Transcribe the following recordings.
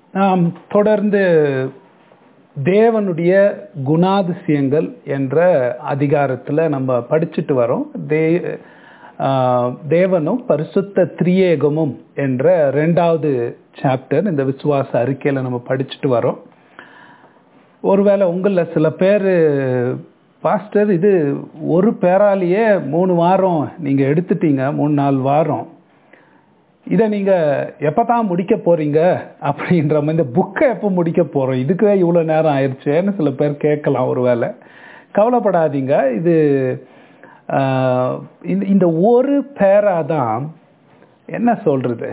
நாம் தொடர்ந்து தேவனுடைய குணாதிசயங்கள் என்ற அதிகாரத்தில் நம்ம படிச்சுட்டு வரோம் தே ஆஹ் தேவனும் பரிசுத்த திரியேகமும் என்ற ரெண்டாவது சாப்டர் இந்த விசுவாச அறிக்கையில் நம்ம படிச்சுட்டு வரோம் ஒருவேளை உங்களில் சில பேர் பாஸ்டர் இது ஒரு பேராலேயே மூணு வாரம் நீங்கள் எடுத்துட்டீங்க மூணு நாலு வாரம் இதை நீங்கள் எப்போ தான் முடிக்க போகிறீங்க அப்படின்ற மாதிரி இந்த புக்கை எப்போ முடிக்க போகிறோம் இதுக்கே இவ்வளோ நேரம் ஆயிடுச்சேன்னு சில பேர் கேட்கலாம் ஒரு வேளை கவலைப்படாதீங்க இது ஆஹ், இந்த இந்த ஒரு பேரா தான் என்ன சொல்கிறது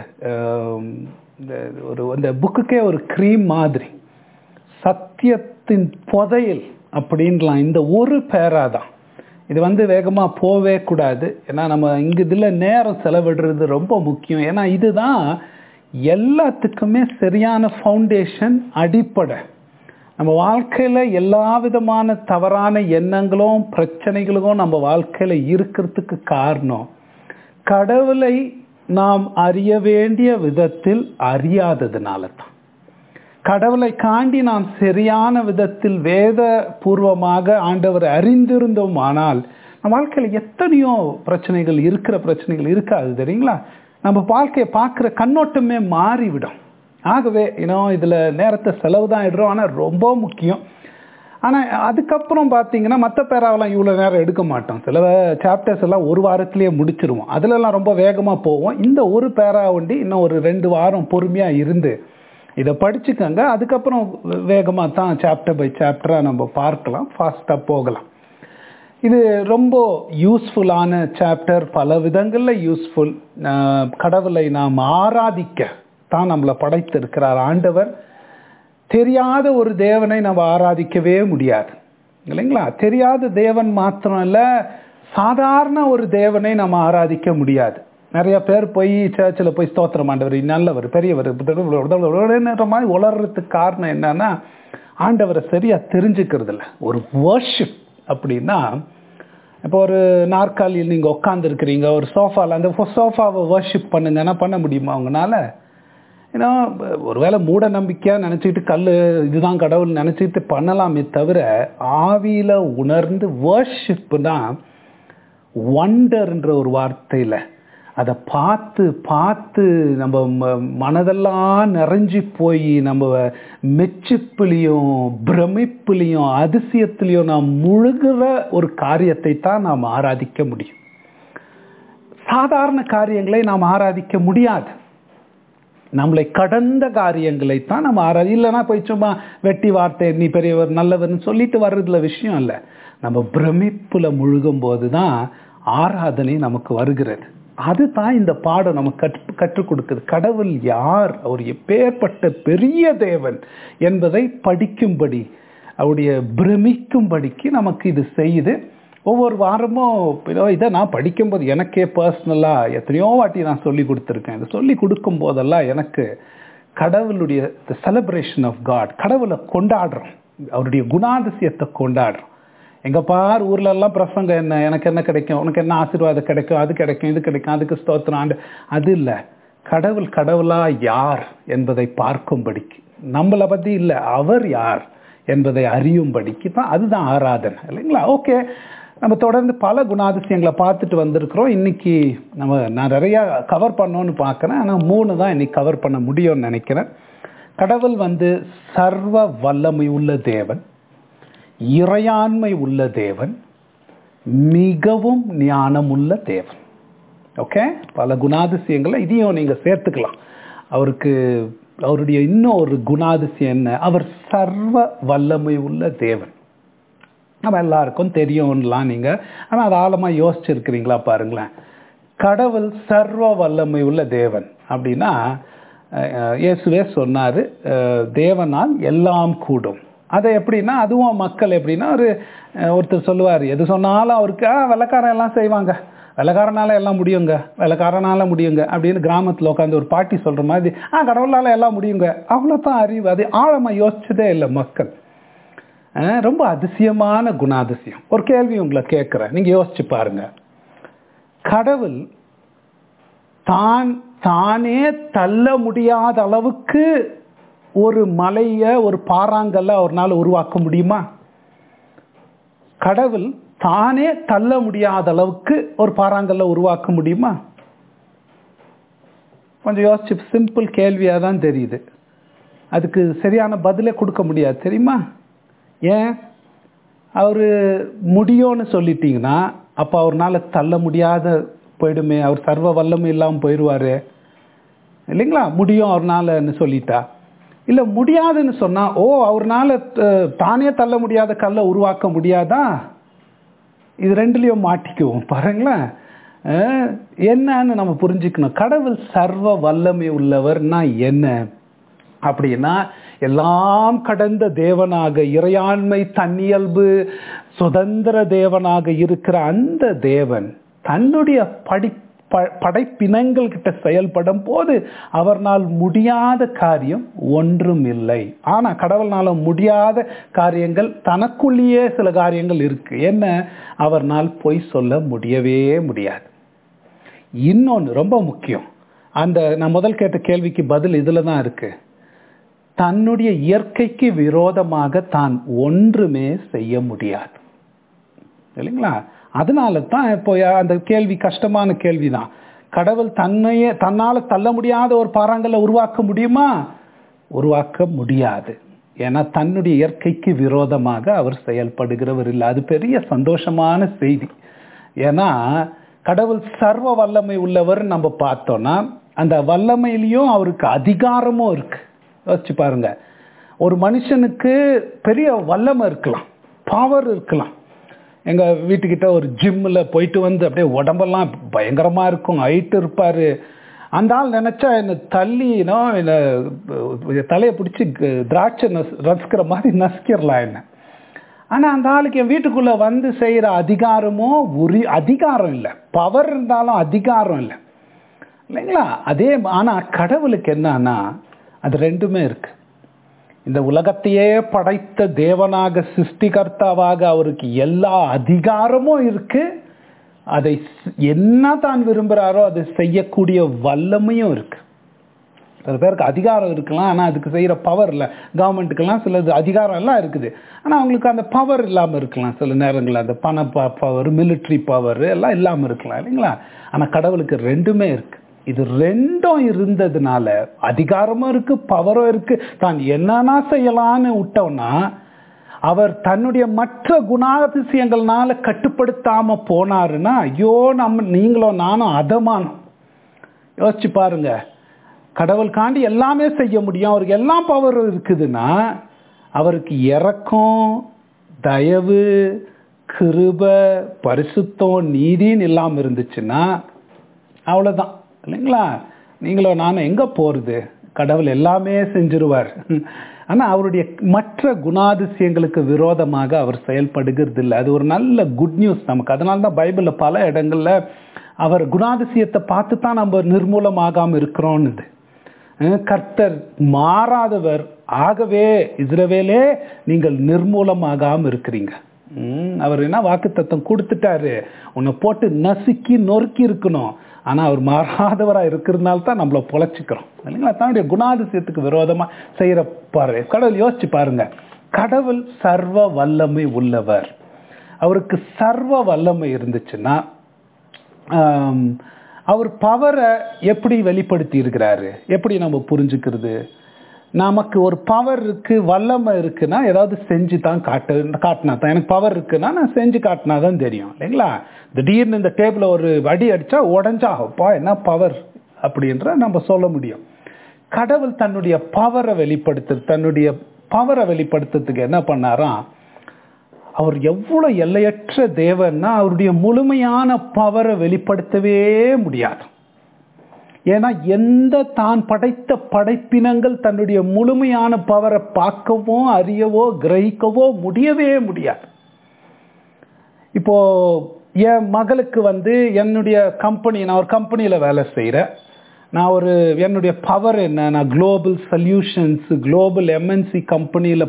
இந்த ஒரு இந்த புக்குக்கே ஒரு க்ரீம் மாதிரி சத்தியத்தின் புதையல் அப்படின்லாம் இந்த ஒரு பேரா தான் இது வந்து வேகமாக போவே கூடாது ஏன்னா நம்ம இங்கே இதில் நேரம் செலவிடுறது ரொம்ப முக்கியம் ஏன்னா இதுதான் எல்லாத்துக்குமே சரியான ஃபவுண்டேஷன் அடிப்படை நம்ம வாழ்க்கையில் எல்லா விதமான தவறான எண்ணங்களும் பிரச்சனைகளும் நம்ம வாழ்க்கையில் இருக்கிறதுக்கு காரணம் கடவுளை நாம் அறிய வேண்டிய விதத்தில் அறியாததுனால தான் கடவுளை காண்டி நாம் சரியான விதத்தில் வேத பூர்வமாக ஆண்டவரை அறிந்திருந்தோம் ஆனால் நம்ம வாழ்க்கையில் எத்தனையோ பிரச்சனைகள் இருக்கிற பிரச்சனைகள் இருக்காது தெரியுங்களா நம்ம வாழ்க்கையை பார்க்குற கண்ணோட்டமே மாறிவிடும் ஆகவே இன்னும் இதில் நேரத்தை செலவு தான் இடுறோம் ஆனால் ரொம்ப முக்கியம் ஆனால் அதுக்கப்புறம் பார்த்தீங்கன்னா மற்ற பேராவெல்லாம் இவ்வளோ நேரம் எடுக்க மாட்டோம் சில சாப்டர்ஸ் எல்லாம் ஒரு வாரத்திலேயே முடிச்சிருவோம் அதுலலாம் ரொம்ப வேகமாக போவோம் இந்த ஒரு பேரா ஒண்டி இன்னும் ஒரு ரெண்டு வாரம் பொறுமையாக இருந்து இதை படிச்சுக்கோங்க அதுக்கப்புறம் வேகமாக தான் சாப்டர் பை சாப்டராக நம்ம பார்க்கலாம் ஃபாஸ்ட்டாக போகலாம் இது ரொம்ப யூஸ்ஃபுல்லான சாப்டர் பல விதங்களில் யூஸ்ஃபுல் கடவுளை நாம் ஆராதிக்க தான் நம்மளை படைத்திருக்கிறார் ஆண்டவர் தெரியாத ஒரு தேவனை நம்ம ஆராதிக்கவே முடியாது இல்லைங்களா தெரியாத தேவன் மாத்திரம் இல்லை சாதாரண ஒரு தேவனை நம்ம ஆராதிக்க முடியாது நிறைய பேர் போய் சர்ச்சில் போய் ஸ்தோத்திரம் ஆண்டவர் நல்லவர் பெரியவர் உடன்ற மாதிரி உளர்றதுக்கு காரணம் என்னன்னா ஆண்டவரை சரியா தெரிஞ்சுக்கிறது இல்லை ஒரு வர்ஷிப் அப்படின்னா இப்போ ஒரு நாற்காலியில் நீங்கள் உட்காந்துருக்கிறீங்க ஒரு சோஃபாவில் அந்த சோஃபாவை வர்ஷிப் பண்ணுங்கன்னா பண்ண முடியுமா அவங்களால ஏன்னா ஒருவேளை மூட நம்பிக்கையாக நினச்சிக்கிட்டு கல் இதுதான் கடவுள் நினச்சிக்கிட்டு பண்ணலாமே தவிர ஆவியில் உணர்ந்து வர்ஷிப்னா ஒண்டர்ன்ற ஒரு வார்த்தையில் அதை பார்த்து பார்த்து நம்ம ம- மனதெல்லாம் நிறைஞ்சி போய் நம்ம மெச்சிப்புலையும் பிரமிப்புலையும் அதிசயத்துலையும் நாம் முழுகிற ஒரு காரியத்தை தான் நாம் ஆராதிக்க முடியும் சாதாரண காரியங்களை நாம் ஆராதிக்க முடியாது நம்மளை கடந்த காரியங்களை தான் நம்ம ஆராதி இல்லைன்னா போய் சும்மா வெட்டி வார்த்தை நீ பெரியவர் நல்லவர்னு சொல்லிட்டு வர்றதுல விஷயம் இல்லை நம்ம பிரமிப்புல முழுகும் போது தான் ஆராதனை நமக்கு வருகிறது அதுதான் இந்த பாடம் நமக்கு கற்று கற்றுக் கொடுக்குது கடவுள் யார் அவர் எப்பேற்பட்ட பெரிய தேவன் என்பதை படிக்கும்படி அவருடைய பிரமிக்கும்படிக்கு நமக்கு இது செய்யுது ஒவ்வொரு வாரமும் இதோ இதை நான் படிக்கும்போது எனக்கே பர்சனலாக எத்தனையோ வாட்டி நான் சொல்லி கொடுத்துருக்கேன் இதை சொல்லி கொடுக்கும் போதெல்லாம் எனக்கு கடவுளுடைய த செலிப்ரேஷன் ஆஃப் காட் கடவுளை கொண்டாடுறோம் அவருடைய குணாதிசயத்தை கொண்டாடுறோம் எங்க பார் ஊர்ல எல்லாம் பிரசங்கம் என்ன எனக்கு என்ன கிடைக்கும் உனக்கு என்ன ஆசீர்வாதம் கிடைக்கும் அது கிடைக்கும் இது கிடைக்கும் அதுக்கு ஸ்தோத்திரம் ஆண்டு அது இல்லை கடவுள் கடவுளா யார் என்பதை பார்க்கும்படிக்கு நம்மளை பத்தி இல்லை அவர் யார் என்பதை அறியும்படிக்கு தான் அதுதான் ஆராதனை இல்லைங்களா ஓகே நம்ம தொடர்ந்து பல குணாதிசயங்களை பார்த்துட்டு வந்திருக்கிறோம் இன்னைக்கு நம்ம நான் நிறைய கவர் பண்ணோன்னு பார்க்குறேன் ஆனால் மூணு தான் இன்னைக்கு கவர் பண்ண முடியும்னு நினைக்கிறேன் கடவுள் வந்து சர்வ வல்லமை உள்ள தேவன் இறையாண்மை உள்ள தேவன் மிகவும் ஞானமுள்ள தேவன் ஓகே பல குணாதிசயங்களை இதையும் நீங்க சேர்த்துக்கலாம் அவருக்கு அவருடைய இன்னும் ஒரு குணாதிசயம் என்ன அவர் சர்வ வல்லமை உள்ள தேவன் நம்ம எல்லாருக்கும் தெரியும்லாம் நீங்க ஆனா அது ஆழமா யோசிச்சிருக்கிறீங்களா பாருங்களேன் கடவுள் சர்வ வல்லமை உள்ள தேவன் அப்படின்னா அஹ், இயேசுவே சொன்னாரு அஹ், தேவனால் எல்லாம் கூடும் அதை எப்படின்னா அதுவும் மக்கள் எப்படின்னா ஒரு அஹ், ஒருத்தர் சொல்லுவார் எது சொன்னாலும் அவருக்கு ஆ வெள்ளக்காரன் எல்லாம் செய்வாங்க வெள்ளக்காரனால எல்லாம் முடியுங்க வெள்ளக்காரனால முடியுங்க அப்படின்னு கிராமத்தில் உட்காந்து ஒரு பாட்டி சொல்ற மாதிரி ஆ கடவுளால எல்லாம் முடியுங்க அவ்வளோதான் அறிவு அது ஆழமா யோசிச்சதே இல்லை மக்கள் அஹ், ரொம்ப அதிசயமான குணாதிசயம் ஒரு கேள்வி உங்களை கேட்குறேன் நீங்க யோசிச்சு பாருங்க கடவுள் தான் தானே தள்ள முடியாத அளவுக்கு ஒரு மலைய ஒரு பாறாங்கல்ல அவர்னால உருவாக்க முடியுமா கடவுள் தானே தள்ள முடியாத அளவுக்கு ஒரு பாறாங்கல்ல உருவாக்க முடியுமா கொஞ்சம் யோசிச்சு சிம்பிள் கேள்வியாக தான் தெரியுது அதுக்கு சரியான பதிலே கொடுக்க முடியாது தெரியுமா ஏன் அவர் முடியும்னு சொல்லிட்டீங்கன்னா அப்போ அவர்னால தள்ள முடியாத போயிடுமே அவர் சர்வ வல்லமை இல்லாமல் போயிடுவாரு இல்லைங்களா முடியும் அவர்னாலன்னு சொல்லிட்டா இல்லை முடியாதுன்னு சொன்னால் ஓ அவர்னால த- தானே தள்ள முடியாத கல்லை உருவாக்க முடியாதா இது ரெண்டுலேயும் மாட்டிக்குவோம் பாருங்களேன் அஹ், என்னன்னு நம்ம புரிஞ்சுக்கணும் கடவுள் சர்வ வல்லமை உள்ளவர்னா என்ன அப்படின்னா எல்லாம் கடந்த தேவனாக இறையாண்மை தன்னியல்பு சுதந்திர தேவனாக இருக்கிற அந்த தேவன் தன்னுடைய படி ப- படைப்பினங்கள் கிட்ட செயல்படும் போது அவர்னால் முடியாத காரியம் ஒன்றும் இல்லை ஆனா கடவுள்னால முடியாத காரியங்கள் தனக்குள்ளேயே சில காரியங்கள் இருக்கு என்ன அவர்னால் பொய் சொல்ல முடியவே முடியாது இன்னொன்று ரொம்ப முக்கியம் அந்த நான் முதல் கேட்ட கேள்விக்கு பதில் இதுல தான் இருக்கு தன்னுடைய இயற்கைக்கு விரோதமாக தான் ஒன்றுமே செய்ய முடியாது இல்லைங்களா அதனால தான் இப்போ அந்த கேள்வி கஷ்டமான கேள்வி தான் கடவுள் தன்னையே தன்னால தள்ள முடியாத ஒரு பாறாங்கல்ல உருவாக்க முடியுமா உருவாக்க முடியாது ஏன்னா தன்னுடைய இயற்கைக்கு விரோதமாக அவர் செயல்படுகிறவர் இல்லை அது பெரிய சந்தோஷமான செய்தி ஏன்னா கடவுள் சர்வ வல்லமை உள்ளவர் நம்ம பார்த்தோம்னா அந்த வல்லமையிலையும் அவருக்கு அதிகாரமும் இருக்கு யோசிச்சு பாருங்க ஒரு மனுஷனுக்கு பெரிய வல்லமை இருக்கலாம் பவர் இருக்கலாம் எங்க வீட்டுக்கிட்ட ஒரு ஜிம்மில் போயிட்டு வந்து அப்படியே உடம்பெல்லாம் பயங்கரமா இருக்கும் ஹைட் இருப்பாரு அந்த ஆள் நினைச்சா என்னை தள்ளினோ என்னை தலையை பிடிச்சி திராட்சை நஸ் ரசிக்கிற மாதிரி நசிக்கிடலாம் என்ன ஆனா அந்த ஆளுக்கு என் வீட்டுக்குள்ள வந்து செய்யற அதிகாரமோ உரி அதிகாரம் இல்லை பவர் இருந்தாலும் அதிகாரம் இல்லை இல்லைங்களா அதே ஆனா கடவுளுக்கு என்னன்னா அது ரெண்டுமே இருக்கு இந்த உலகத்தையே படைத்த தேவனாக சிருஷ்டிகர்த்தாவாக அவருக்கு எல்லா அதிகாரமும் இருக்கு அதை ஸ்- என்ன தான் விரும்புகிறாரோ அதை செய்யக்கூடிய வல்லமையும் இருக்கு சில பேருக்கு அதிகாரம் இருக்கலாம் ஆனால் அதுக்கு செய்கிற பவர் இல்லை கவர்மெண்ட்டுக்கெல்லாம் சிலது அதிகாரம் எல்லாம் இருக்குது ஆனால் அவங்களுக்கு அந்த பவர் இல்லாமல் இருக்கலாம் சில நேரங்களில் அந்த பண பவர் military பவர் எல்லாம் இல்லாமல் இருக்கலாம் இல்லைங்களா ஆனால் கடவுளுக்கு ரெண்டுமே இருக்கு இது ரெண்டும் இருந்ததுனால அதிகாரமும் இருக்கு பவரும் இருக்கு தான் என்னன்னா செய்யலான்னு விட்டோம்னா அவர் தன்னுடைய மற்ற குணாதிசயங்கள்னால கட்டுப்படுத்தாம போனாருன்னா ஐயோ நம்ம நீங்களும் நானும் அதமானம் யோசிச்சு பாருங்க கடவுள் காண்டி எல்லாமே செய்ய முடியும் அவருக்கு எல்லாம் பவர் இருக்குதுன்னா அவருக்கு இறக்கம் தயவு கிருப பரிசுத்தம் நீதின்னு இல்லாமல் இருந்துச்சுன்னா அவ்வளோதான் இல்லைங்களா நீங்களும் நானும் எங்கே போகிறது கடவுள் எல்லாமே செஞ்சிருவார் ஆனால் அவருடைய மற்ற குணாதிசயங்களுக்கு விரோதமாக அவர் செயல்படுகிறது இல்லை அது ஒரு நல்ல குட் நியூஸ் நமக்கு அதனால தான் பைபிளில் பல இடங்கள்ல அவர் குணாதிசயத்தை பார்த்து தான் நம்ம நிர்மூலமாகாமல் இருக்கிறோன்னுது அஹ் கர்த்தர் மாறாதவர் ஆகவே இஸ்ரவேலே நீங்கள் நிர்மூலமாகாம இருக்கிறீங்க ம், அவர் என்ன வாக்குத்தத்தம் கொடுத்துட்டாரு உன்னை போட்டு நசுக்கி நொறுக்கி இருக்கணும் ஆனா அவர் மாறாதவரா இருக்கிறதுனால தான் நம்மள பொழைச்சிக்கிறோம் இல்லைங்களா தன்னுடைய குணாதிசயத்துக்கு விரோதமா செய்யற பாரு கடவுள் யோசிச்சு பாருங்க கடவுள் சர்வ வல்லமை உள்ளவர் அவருக்கு சர்வ வல்லமை இருந்துச்சுன்னா ஆம், அவர் பவரை எப்படி வெளிப்படுத்தி இருக்கிறாரு எப்படி நம்ம புரிஞ்சுக்கிறது நமக்கு ஒரு பவர் இருக்கு வல்லமை இருக்குன்னா ஏதாவது செஞ்சு தான் காட்டு காட்டினா தான் எனக்கு பவர் இருக்குன்னா நான் செஞ்சு காட்டினா தான் தெரியும் இல்லைங்களா திடீர்னு இந்த டேபிள ஒரு அடி அடிச்சா உடஞ்சா அப்பா என்ன பவர் அப்படின்ற நம்ம சொல்ல முடியும் கடவுள் தன்னுடைய பவரை வெளிப்படுத்து தன்னுடைய பவரை வெளிப்படுத்துறதுக்கு என்ன பண்ணாராம் அவர் எவ்வளவு எல்லையற்ற தேவன்னா அவருடைய முழுமையான பவரை வெளிப்படுத்தவே முடியாது ஏன்னா எந்த தான் படைத்த படைப்பினங்கள் தன்னுடைய முழுமையான பவரை பார்க்கவோ அறியவோ கிரகிக்கவோ முடியவே முடியாது இப்போ என் மகளுக்கு வந்து என்னுடைய கம்பெனி நான் ஒரு கம்பெனியில் வேலை செய்கிறேன் நான் ஒரு என்னுடைய பவர் என்ன நான் குளோபல் சொல்யூஷன்ஸ் குளோபல் எம்என்சி கம்பெனியில்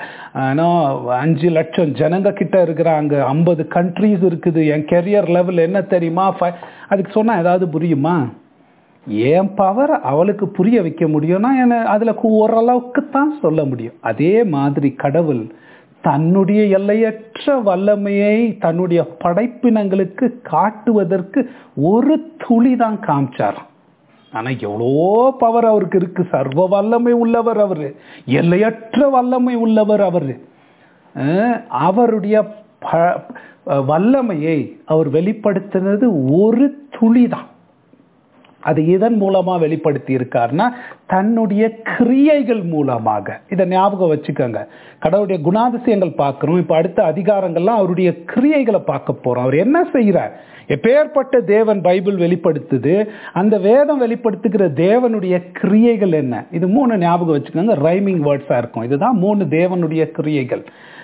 அஞ்சு லட்சம் ஜனங்க கிட்ட இருக்கிறாங்க ஐம்பது கண்ட்ரீஸ் இருக்குது என் கெரியர் லெவல் என்ன தெரியுமா fi- அதுக்கு சொன்னால் ஏதாவது புரியுமா என் பவர் அவளுக்கு புரிய வைக்க முடியும்னா என்ன அதுல கு- ஓரளவுக்கு தான் சொல்ல முடியும் அதே மாதிரி கடவுள் தன்னுடைய எல்லையற்ற வல்லமையை தன்னுடைய படைப்பினங்களுக்கு காட்டுவதற்கு ஒரு துளி தான் காமிச்சாராம் ஆனா எவ்வளோ பவர் அவருக்கு இருக்கு சர்வ வல்லமை உள்ளவர் அவரு எல்லையற்ற வல்லமை உள்ளவர் அவரு அஹ் அவருடைய ப- வல்லமையை அவர் வெளிப்படுத்தினது ஒரு துளி தான் அது இதன் மூலமா வெளிப்படுத்தி இருக்காருன்னா தன்னுடைய கிரியைகள் மூலமாக இதை ஞாபகம் வச்சுக்கோங்க கடவுளுடைய குணாதிசயங்கள் பார்க்கிறோம் இப்ப அடுத்த அதிகாரங்கள்லாம் அவருடைய கிரியைகளை பார்க்க போறோம் அவர் என்ன செய்கிறார் எப்பேற்பட்ட தேவன் பைபிள் வெளிப்படுத்துது அந்த வேதம் வெளிப்படுத்துகிற தேவனுடைய கிரியைகள் என்ன இது மூணு ஞாபகம் வச்சுக்கோங்க ரைமிங் வேர்ட்ஸா இருக்கும் இதுதான் மூணு தேவனுடைய கிரியைகள்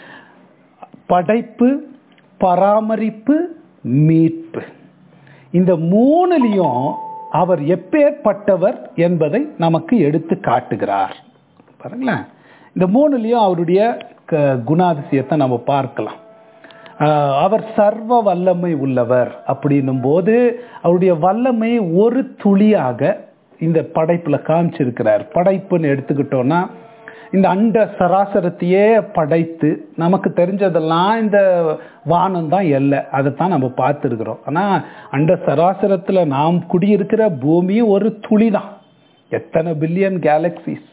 படைப்பு பராமரிப்பு மீட்பு இந்த மூணுலையும் அவர் எப்பேற்பட்டவர் என்பதை நமக்கு எடுத்து காட்டுகிறார் பாருங்களேன் இந்த மூணுலையும் அவருடைய க- குணாதிசயத்தை நம்ம பார்க்கலாம் ஆஹ் அவர் சர்வ வல்லமை உள்ளவர் அப்படின்னும் போது அவருடைய வல்லமை ஒரு துளியாக இந்த படைப்புல காமிச்சிருக்கிறார் படைப்புன்னு எடுத்துக்கிட்டோம்னா இந்த அண்ட சராசரத்தையே படைத்து நமக்கு தெரிஞ்சதெல்லாம் இந்த வானம் தான் எல்லை அதைத்தான் நம்ம பார்த்துருக்குறோம் ஆனா அண்ட சராசரத்துல நாம் குடியிருக்கிற பூமி ஒரு துளி தான் எத்தனை பில்லியன் கேலக்சிஸ்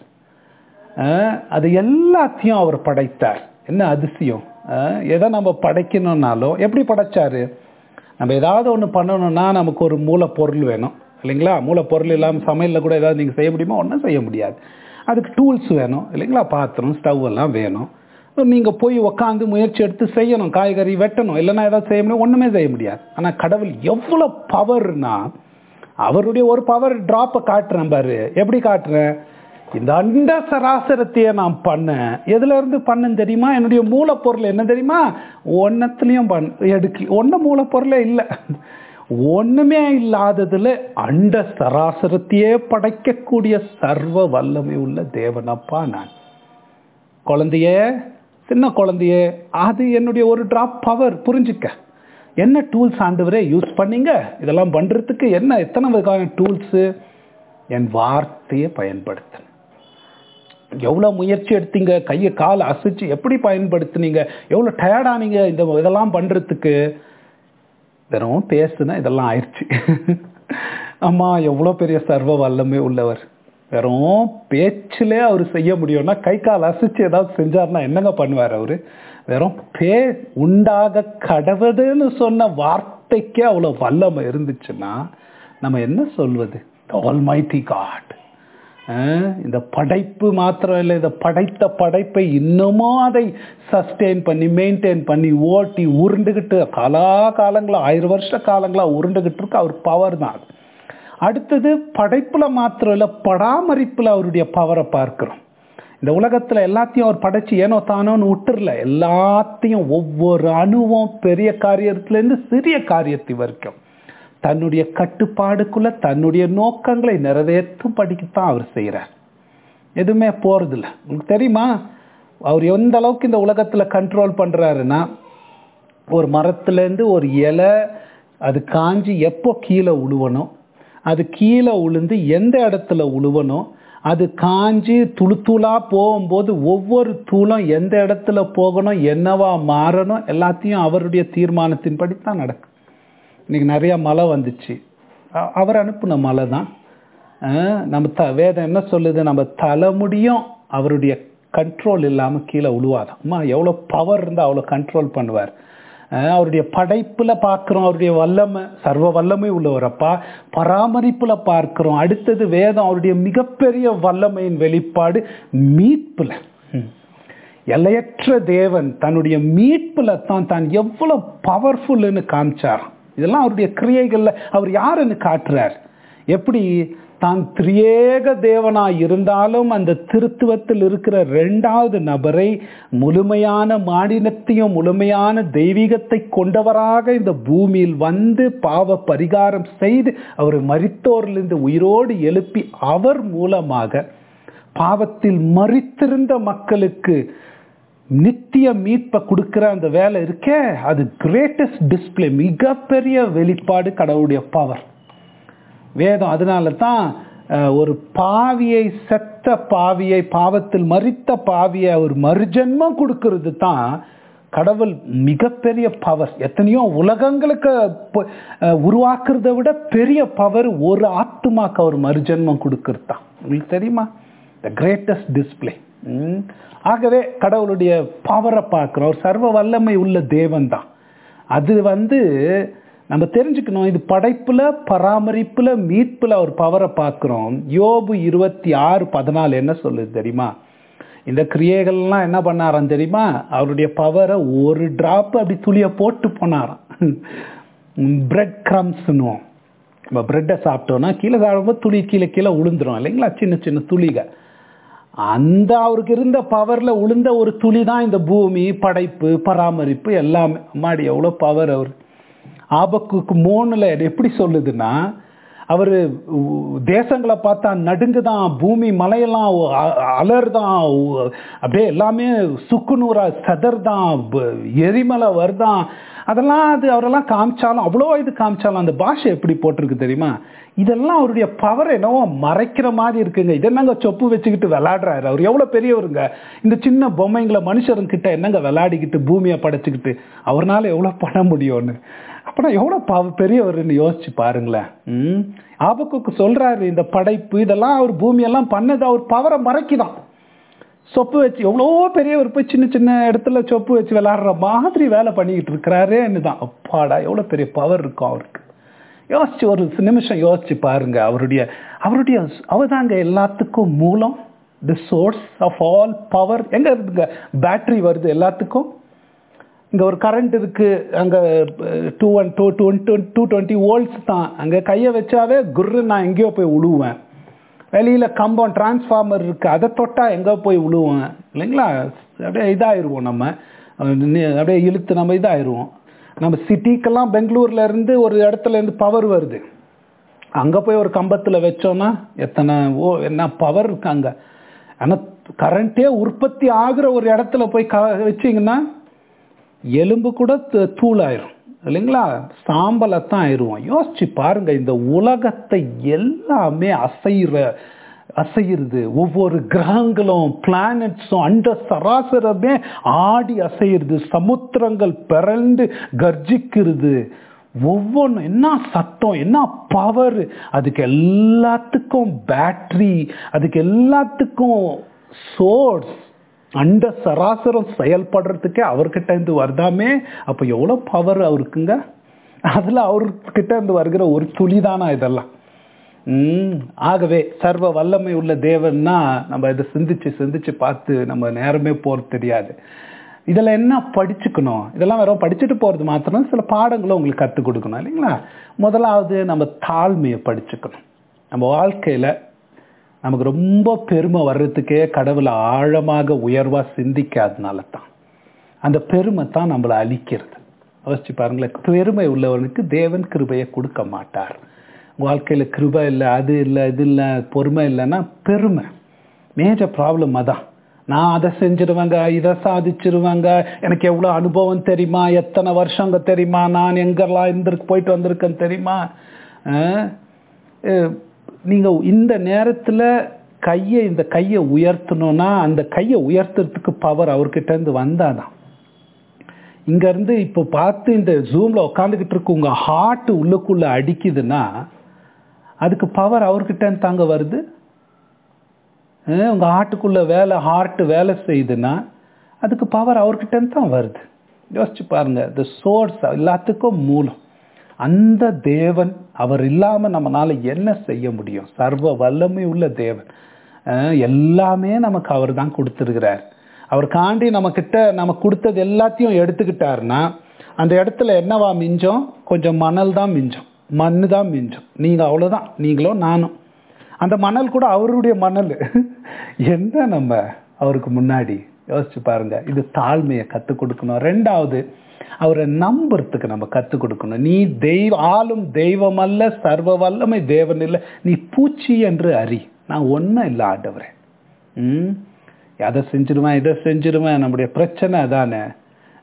அது எல்லாத்தையும் அவர் படைத்தார் என்ன அதிசயம் அஹ் எதை நம்ம படைக்கணும்னாலும் எப்படி படைச்சாரு நம்ம ஏதாவது ஒன்று பண்ணணும்னா நமக்கு ஒரு மூலப்பொருள் வேணும் இல்லைங்களா மூலப்பொருள் இல்லாமல் சமையலில் கூட ஏதாவது நீங்கள் செய்ய முடியுமா ஒன்றும் செய்ய முடியாது அதுக்கு டூல்ஸ் வேணும் இல்லைங்களா பாத்திரம் ஸ்டவ் எல்லாம் வேணும் நீங்கள் போய் உக்காந்து முயற்சி எடுத்து செய்யணும் காய்கறி வெட்டணும் இல்லைன்னா ஏதாவது செய்ய முடியும் ஒன்றுமே செய்ய முடியாது ஆனால் கடவுள் எவ்வளோ பவர்னா அவருடைய ஒரு பவர் ட்ராப்பை காட்டுறேன் பாரு எப்படி காட்டுறேன் இந்த அண்ட சராசரத்தையே நான் பண்ணேன் எதுல இருந்து பண்ணேன் தெரியுமா என்னுடைய மூலப்பொருள் என்ன தெரியுமா ஒன்னத்துலயும் பண் எடுக்கல ஒன்ன மூலப்பொருளே இல்லை ஒண்ணுமே இல்லாததுல அண்ட சராசரத்தையே படைக்கக்கூடிய சர்வ வல்லமை உள்ள தேவனப்பா நான் குழந்தைய சின்ன குழந்தைய அது என்னுடைய ஒரு டிராப் பவர் புரிஞ்சுக்க என்ன டூல்ஸ் ஆண்டவரே யூஸ் பண்ணீங்க இதெல்லாம் பண்றதுக்கு என்ன எத்தனை வகையான டூல்ஸ் என் வார்த்தையை பயன்படுத்தின எவ்வளோ முயற்சி எடுத்தீங்க கையை காலை அசைச்சு எப்படி பயன்படுத்துனீங்க எவ்வளோ டயர்டானீங்க இந்த இதெல்லாம் பண்ணுறதுக்கு வெறும் பேசுனா இதெல்லாம் ஆயிடுச்சு அம்மா எவ்வளோ பெரிய சர்வ வல்லமை உள்ளவர் வெறும் பேச்சிலே அவர் செய்ய முடியும்னா கை கால் அசைச்சு ஏதாவது செஞ்சார்னா என்னங்க பண்ணுவார் அவரு வெறும் பே உண்டாக கடவுதுன்னு சொன்ன வார்த்தைக்கே அவ்வளோ வல்லமை இருந்துச்சுன்னா நம்ம என்ன சொல்வது ஆல் மைட்டி காட் இந்த படைப்பு மாத்திரம் இல்லை இந்த படைத்த படைப்பை இன்னமும் அதை சஸ்டெயின் பண்ணி மெயின்டைன் பண்ணி ஓட்டி உருண்டுகிட்டு காலா காலங்களா ஆயிரம் வருஷ காலங்களா உருண்டுகிட்டு இருக்கு அவர் பவர் தான் அது அடுத்தது படைப்புல மாத்திரம் இல்லை பராமரிப்புல அவருடைய பவரை பார்க்கிறோம் இந்த உலகத்துல எல்லாத்தையும் அவர் படைச்சு ஏனோ தானோன்னு விட்டுறல எல்லாத்தையும் ஒவ்வொரு அணுவும் பெரிய காரியத்துல இருந்து சிறிய காரியத்தை வரைக்கும் தன்னுடைய கட்டுப்பாடுக்குள்ள தன்னுடைய நோக்கங்களை நிறைவேற்றும் படிக்கத்தான் அவர் செய்கிறார் எதுவுமே போறதில்ல உங்களுக்கு தெரியுமா அவர் எந்த அளவுக்கு இந்த உலகத்துல கண்ட்ரோல் பண்றாருன்னா ஒரு மரத்துலேருந்து ஒரு இலை அது காஞ்சி எப்போ கீழே உழுவணும் அது கீழே உளுந்து எந்த இடத்துல உழுவணும் அது காஞ்சி துளு தூளா போகும்போது ஒவ்வொரு தூளும் எந்த இடத்துல போகணும் என்னவா மாறணும் எல்லாத்தையும் அவருடைய தீர்மானத்தின்படி தான் நடக்கும் இன்னைக்கு நிறைய மழை வந்துச்சு அ- அவர் அனுப்புன மழை தான் அஹ் நம்ம த வேதம் என்ன சொல்லுது நம்ம தலைமுடியும் அவருடைய கண்ட்ரோல் இல்லாமல் கீழே உழுவாதான் அம்மா எவ்வளோ பவர் இருந்தால் அவ்வளோ கண்ட்ரோல் பண்ணுவார் அஹ் அவருடைய படைப்புல பார்க்கிறோம் அவருடைய வல்லமை சர்வ வல்லமை உள்ளவரப்பா பராமரிப்புல பார்க்கிறோம் அடுத்தது வேதம் அவருடைய மிகப்பெரிய வல்லமையின் வெளிப்பாடு மீட்புல ம். எல்லையற்ற தேவன் தன்னுடைய மீட்புல தான் தான் எவ்வளவு பவர்ஃபுல்னு காமிச்சாராம் இதெல்லாம் அவருடைய கிரியைகள்ல அவர் யாருன்னு காட்டுறார் எப்படி தான் திரியேக தேவனாய் இருந்தாலும் அந்த திருத்துவத்தில் இருக்கிற ரெண்டாவது நபரை முழுமையான மாநிலத்தையும் முழுமையான தெய்வீகத்தை கொண்டவராக இந்த பூமியில் வந்து பாவ பரிகாரம் செய்து அவர் மரித்தோரிலிருந்து உயிரோடு எழுப்பி அவர் மூலமாக பாவத்தில் மறித்திருந்த மக்களுக்கு நித்திய மீட்பை கொடுக்கிற அந்த வேலை இருக்கே அது கிரேட்டஸ்ட் டிஸ்பிளே மிகப்பெரிய வெளிப்பாடு கடவுளுடைய பவர் வேதம் அதனால தான் அஹ், ஒரு பாவியை செத்த பாவியை பாவத்தில் மறித்த பாவியை ஒரு மறுஜென்மம் கொடுக்கிறது தான் கடவுள் மிகப்பெரிய பவர் எத்தனையோ உலகங்களுக்கு ப- அஹ், உருவாக்குறதை விட பெரிய பவர் ஒரு ஆத்துமாக்கு அவர் மறுஜென்மம் கொடுக்கறது தான் உங்களுக்கு தெரியுமா த கிரேட்டஸ்ட் டிஸ்பிளே ஆகவே கடவுளுடைய பவரை பார்க்குறோம் ஒரு சர்வ வல்லமை உள்ள தேவன் தான் அது வந்து நம்ம தெரிஞ்சுக்கணும் இது படைப்புல பராமரிப்புல மீட்புல ஒரு பவரை பார்க்குறோம் யோபு இருபத்தி ஆறு பதினாலு என்ன சொல்லுது தெரியுமா இந்த கிரியைகள்லாம் என்ன பண்ணாராம் தெரியுமா அவருடைய பவரை ஒரு டிராப் அப்படி துளிய போட்டு போனாராம் பிரெட் கிரம்ஸ்னுவோம் நம்ம பிரெட்டை சாப்பிட்டோம்னா கீழே சாப்பிடும்போது துளி கீழே கீழே உளுந்துரும் இல்லைங்களா சின்ன சின்ன துளிகள் அந்த அவருக்கு இருந்த பவர்ல உளுந்த ஒரு துளி தான் இந்த பூமி படைப்பு பராமரிப்பு எல்லாமே அம்மாடி எவ்வளோ பவர் அவர் ஆபக்குக்கு மூணுல எப்படி சொல்லுதுன்னா அவர் தேசங்களை பார்த்தா நடுங்குதான் பூமி மலையெல்லாம் அ- அலறுதான் உ- அப்படியே எல்லாமே சுக்குநூறா சதர்தான் ப- எரிமலை வருதான் அதெல்லாம் அது அவரெல்லாம் காமிச்சாலும் அவ்வளோ இது காமிச்சாலும் அந்த பாஷை எப்படி போட்டிருக்கு தெரியுமா இதெல்லாம் அவருடைய பவர் என்னவோ மறைக்கிற மாதிரி இருக்குங்க இது என்னங்க சொப்பு வச்சுக்கிட்டு விளையாடுறாரு அவர் எவ்வளோ பெரியவருங்க இந்த சின்ன பொம்மைங்களை மனுஷருங்கிட்ட என்னங்க விளையாடிக்கிட்டு பூமியை படைச்சிக்கிட்டு அவர்னால எவ்வளோ பண்ண முடியும்னு அப்புறம் எவ்வளோ பாவ பெரியவர்னு யோசிச்சு பாருங்களேன் ம் ஆபக்குக்கு சொல்றாரு இந்த படைப்பு இதெல்லாம் அவர் பூமியெல்லாம் பண்ணது அவர் பவரை மறைக்குதான் சொப்பு வச்சு எவ்வளோ பெரியவர் போய் சின்ன சின்ன இடத்துல சொப்பு வச்சு விளையாடுற மாதிரி வேலை பண்ணிக்கிட்டு இருக்கிறாரேன்னு தான் அப்பாடா எவ்வளோ பெரிய பவர் இருக்கும் அவருக்கு யோசிச்சு ஒரு நிமிஷம் யோசிச்சு பாருங்க அவருடைய அவருடைய அவதாங்க எல்லாத்துக்கும் மூலம் the source of all power எங்க இருக்குங்க பேட்டரி வருது எல்லாத்துக்கும் இங்க ஒரு கரண்ட் இருக்கு அங்க two one two two two twenty volts தான் அங்க கையை வச்சாவே குர்ரு நான் எங்கேயோ போய் விழுவேன் வெளியில கம்பம் டிரான்ஸ்ஃபார்மர் இருக்கு அதை தொட்டா எங்க போய் விழுவேன் இல்லைங்களா அப்படியே இதாயிருவோம் நம்ம அஹ் நி- அப்படியே இழுத்து நம்ம இதாயிருவோம் நம்ம சிட்டிக்கெல்லாம் பெங்களூர்ல இருந்து ஒரு இடத்துல இருந்து பவர் வருது அங்க போய் ஒரு கம்பத்துல வச்சோம்னா எத்தனை ஓ என்ன பவர் இருக்கு அங்க ஆனா கரண்டே உற்பத்தி ஆகுற ஒரு இடத்துல போய் க வச்சீங்கன்னா எலும்பு கூட து- தூளாயிரும் இல்லைங்களா சாம்பலத்தான் ஆயிடுவோம் யோசிச்சு பாருங்க இந்த உலகத்தை எல்லாமே அசைற அசையுறது ஒவ்வொரு கிரகங்களும் பிளானட்ஸும் அண்ட சராசரமே ஆடி அசையுறது சமுத்திரங்கள் பிறண்டு கர்ஜிக்கிறது ஒவ்வொன்றும் என்ன சத்தம் என்ன பவர் அதுக்கு எல்லாத்துக்கும் பேட்டரி அதுக்கு எல்லாத்துக்கும் சோர்ஸ் அண்ட சராசரம் செயல்படுறதுக்கே அவர்கிட்ட இருந்து வருதாமே அப்ப எவ்வளவு பவர் அவருக்குங்க அதுல அவர்கிட்ட இருந்து வருகிற ஒரு துளிதானா இதெல்லாம் உம் ஆகவே சர்வ வல்லமை உள்ள தேவன்னா நம்ம இதை சிந்திச்சு சிந்திச்சு பார்த்து நம்ம நேரமே போறது தெரியாது இதுல என்ன படிச்சுக்கணும் இதெல்லாம் வெறும் படிச்சுட்டு போறது மாத்திரம் சில பாடங்களும் உங்களுக்கு கற்றுக் கொடுக்கணும் இல்லைங்களா முதலாவது நம்ம தாழ்மையை படிச்சுக்கணும் நம்ம வாழ்க்கையில நமக்கு ரொம்ப பெருமை வர்றதுக்கே கடவுளை ஆழமாக உயர்வா சிந்திக்காதனால தான் அந்த பெருமை தான் நம்மளை அழிக்கிறது யோசிச்சு பாருங்களேன் பெருமை உள்ளவனுக்கு தேவன் கிருபையை கொடுக்க மாட்டார் வாழ்க்கையில கிருபை இல்லை அது இல்லை இது இல்லை பொறுமை இல்லைன்னா பெருமை மேஜர் ப்ராப்ளம் அதான் நான் அதை செஞ்சிருவேங்க இதை சாதிச்சிருவேங்க எனக்கு எவ்வளோ அனுபவம் தெரியுமா எத்தனை வருஷங்க தெரியுமா நான் எங்கெல்லாம் இருந்திருக்கு போயிட்டு வந்திருக்கேன் தெரியுமா அஹ் அஹ் நீங்க இந்த நேரத்துல கையை இந்த கையை உயர்த்தணும்னா அந்த கையை உயர்த்துறதுக்கு பவர் அவர்கிட்ட இருந்து வந்தாதான் இங்க இருந்து இப்போ பார்த்து இந்த ஜூம்ல உட்காந்துக்கிட்டு இருக்க உங்க ஹார்ட் உள்ளுக்குள்ள அடிக்குதுன்னா அதுக்கு பவர் அவர்கிட்ட இருந்து தாங்க வருது அஹ் உங்க ஹார்ட்டுக்குள்ள வேலை ஹார்ட் வேலை செய்யுதுன்னா அதுக்கு பவர் அவர்கிட்ட இருந்து தான் வருது யோசிச்சு பாருங்க த சோர்ஸ் எல்லாத்துக்கும் மூலம் அந்த தேவன் அவர் இல்லாம நம்மனால என்ன செய்ய முடியும் சர்வ வல்லமை உள்ள தேவன் அஹ் எல்லாமே நமக்கு அவர் தான் கொடுத்துருக்கிறார் அவர் காண்டி நம்ம கிட்ட நம்ம கொடுத்தது எல்லாத்தையும் எடுத்துக்கிட்டாருன்னா அந்த இடத்துல என்னவா மிஞ்சம் கொஞ்சம் மணல் தான் மிஞ்சம் மண்ணு தான் மிஞ்சம் நீங்க அவ்வளவுதான் நீங்களும் நானும் அந்த மணல் கூட அவருடைய மணல் என்ன நம்ம அவருக்கு முன்னாடி யோசிச்சு பாருங்க இது தாழ்மையை கற்றுக் கொடுக்கணும் ரெண்டாவது அவரை நம்புறதுக்கு நம்ம கற்றுக் கொடுக்கணும் நீ தெய்வ ஆளும் தெய்வம் அல்ல சர்வ வல்லமை தேவன் இல்லை நீ பூச்சி என்று அறி நான் ஒன்றும் இல்லை ஆண்டவரே ம் அதை செஞ்சிருவேன் இதை செஞ்சிருவேன் நம்முடைய பிரச்சனை அதானே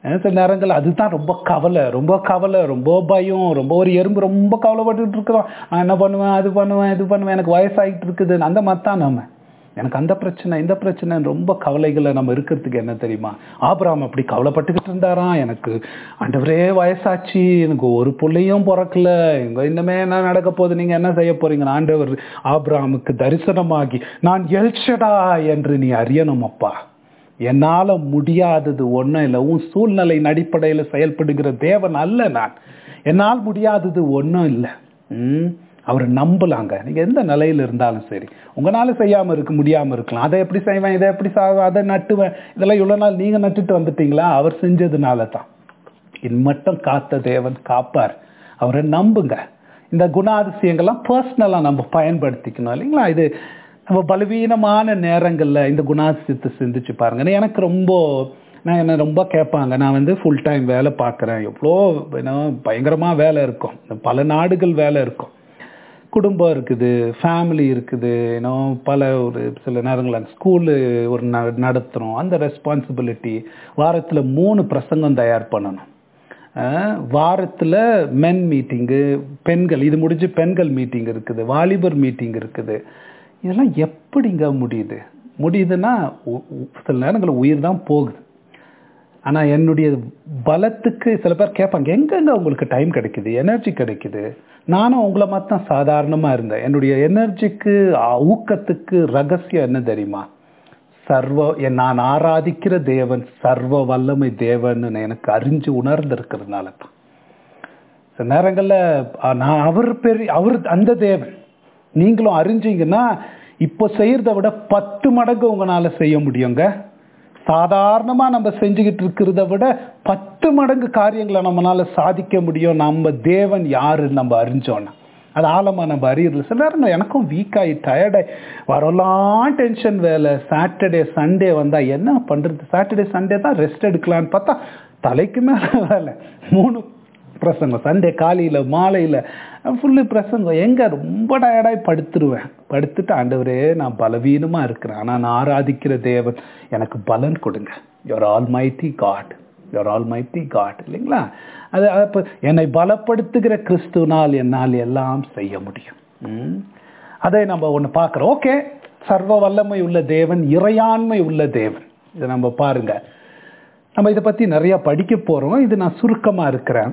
அஹ் சில நேரங்கள் அதுதான் ரொம்ப கவலை ரொம்ப கவலை ரொம்ப பயம் ரொம்ப ஒரு எறும்பு ரொம்ப கவலைப்பட்டுட்டு இருக்கிறோம் நான் என்ன பண்ணுவேன் அது பண்ணுவேன் இது பண்ணுவேன் எனக்கு வயசாகிட்டு இருக்குது அந்த மாதிரி தான் நம்ம எனக்கு அந்த பிரச்சனை இந்த பிரச்சனை ரொம்ப கவலைகளை நம்ம இருக்கிறதுக்கு என்ன தெரியுமா ஆபிராம் அப்படி கவலைப்பட்டுக்கிட்டு இருந்தாராம் எனக்கு ஆண்டவரே வயசாச்சு எனக்கு ஒரு பிள்ளையும் பிறக்கல இங்க இன்னமே என்ன நடக்க போகுது நீங்க என்ன செய்ய போறீங்க ஆண்டவர் ஆபிராமுக்கு தரிசனமாகி நான் எல்ஷடா என்று நீ அறியணும் அப்பா என்னால முடியாதது ஒண்ணும் இல்லை உன் சூழ்நிலையின் அடிப்படையில செயல்படுகிற தேவன் அல்ல நான் என்னால் முடியாதது ஒண்ணும் இல்லை ம் அவர் நம்பலாங்க நீங்க எந்த நிலையில இருந்தாலும் சரி உங்களால செய்யாம இருக்க முடியாம இருக்கலாம் அதை எப்படி செய்வேன் இதை எப்படி சாவேன் அதை நட்டுவேன் இதெல்லாம் இவ்வளவு நாள் நீங்க நட்டுட்டு வந்துட்டீங்களா அவர் செஞ்சதுனால தான் இன்மட்டும் காத்த தேவன் காப்பார் அவரை நம்புங்க இந்த குணாதிசயங்கள்லாம் பர்சனலாக நம்ம பயன்படுத்திக்கணும் இல்லைங்களா இது நம்ம பலவீனமான நேரங்களில் இந்த குணாதிசயத்தை சிந்திச்சு பாருங்க எனக்கு ரொம்ப நான் என்ன ரொம்ப கேட்பாங்க நான் வந்து ஃபுல் டைம் வேலை பார்க்குறேன் எவ்வளோ என்ன பயங்கரமாக வேலை இருக்கும் பல நாடுகள் வேலை இருக்கும் குடும்பம் இருக்குது ஃபேமிலி இருக்குது ஏன்னோ பல ஒரு சில நேரங்களில் ஸ்கூலு ஒரு ந நடத்துகிறோம் அந்த ரெஸ்பான்சிபிலிட்டி வாரத்தில் மூணு பிரசங்கம் தயார் பண்ணணும் வாரத்தில் மென் மீட்டிங்கு பெண்கள் இது முடிஞ்சு பெண்கள் மீட்டிங் இருக்குது வாலிபர் மீட்டிங் இருக்குது இதெல்லாம் எப்படிங்க முடியுது முடியுதுன்னா சில நேரங்களில் உயிர் தான் போகுது ஆனால் என்னுடைய பலத்துக்கு சில பேர் கேட்பாங்க எங்கெங்க உங்களுக்கு டைம் கிடைக்குது எனர்ஜி கிடைக்குது நானும் உங்களை மாதிரி தான் சாதாரணமாக இருந்தேன் என்னுடைய எனர்ஜிக்கு ஊக்கத்துக்கு ரகசியம் என்ன தெரியுமா சர்வ நான் ஆராதிக்கிற தேவன் சர்வ வல்லமை தேவன் எனக்கு அறிஞ்சு உணர்ந்திருக்கிறதுனால தான் சில நேரங்களில் நான் அவர் பெரிய அவர் அந்த தேவன் நீங்களும் அறிஞ்சீங்கன்னா இப்போ செய்யறத விட பத்து மடங்கு உங்களால செய்ய முடியுங்க சாதாரணமாக நம்ம செஞ்சுக்கிட்டு இருக்கிறத விட பத்து மடங்கு காரியங்களை நம்மளால சாதிக்க முடியும் நம்ம தேவன் யாருன்னு நம்ம அறிஞ்சோன்னா அது ஆழமாக நம்ம அறியறதில்ல சில நேரம் எனக்கும் வீக் ஆகி டயர்டாகி வரலாம் டென்ஷன் வேலை சாட்டர்டே சண்டே வந்தால் என்ன பண்ணுறது சாட்டர்டே சண்டே தான் ரெஸ்ட் எடுக்கலான்னு பார்த்தா தலைக்கு மேலே வேலை மூணு பிரசங்கம் சண்டே காலையில் மாலையில் ஃபுல்லு பிரசங்கம் எங்கே ரொம்ப டயர்டாகி படுத்துருவேன் படுத்துட்டு ஆண்டவரே நான் பலவீனமாக இருக்கிறேன் ஆனால் நான் ஆராதிக்கிற தேவன் எனக்கு பலன் கொடுங்க your almighty God your almighty God இல்லைங்களா அது அப்போ என்னை பலப்படுத்துகிற கிறிஸ்துவனால் என்னால் எல்லாம் செய்ய முடியும் அதை நம்ம ஒன்று பார்க்குறோம் ஓகே சர்வ வல்லமை உள்ள தேவன் இறையாண்மை உள்ள தேவன் இதை நம்ம பாருங்க நம்ம இதை பற்றி நிறையா படிக்க போகிறோம் இது நான் சுருக்கமாக இருக்கிறேன்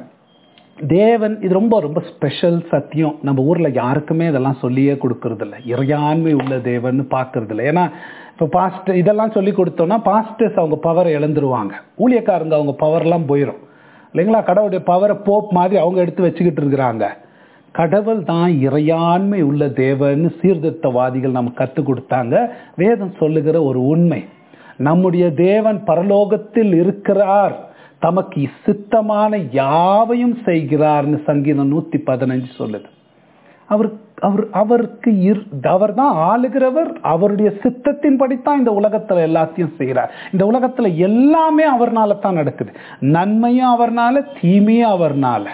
தேவன் இது ரொம்ப ரொம்ப ஸ்பெஷல் சத்தியம் நம்ம ஊரில் யாருக்குமே இதெல்லாம் சொல்லியே கொடுக்கறதில்ல இறையாண்மை உள்ள தேவன் பார்க்கறதில்ல ஏன்னா இப்போ பாஸ்ட் இதெல்லாம் சொல்லி கொடுத்தோம்னா பாஸ்டர்ஸ் அவங்க பவரை இழந்துருவாங்க ஊழியக்காரங்க அவங்க பவர்லாம் போயிடும் இல்லைங்களா கடவுளுடைய பவரை போப் மாதிரி அவங்க எடுத்து வச்சுக்கிட்டு இருக்கிறாங்க கடவுள் தான் இறையாண்மை உள்ள தேவன்னு சீர்திருத்தவாதிகள் நம்ம கற்றுக் கொடுத்தாங்க வேதம் சொல்லுகிற ஒரு உண்மை நம்முடைய தேவன் பரலோகத்தில் இருக்கிறார் தமக்கு சித்தமான யாவையும் செய்கிறார்னு சங்கீதம் நூத்தி பதினஞ்சு சொல்லுது அவர் அவர் அவருக்கு அவர் தான் ஆளுகிறவர் அவருடைய சித்தத்தின் படித்தான் இந்த உலகத்துல எல்லாத்தையும் செய்கிறார் இந்த உலகத்துல எல்லாமே அவர்னால தான் நடக்குது நன்மையும் அவர்னால தீமையும் அவர்னால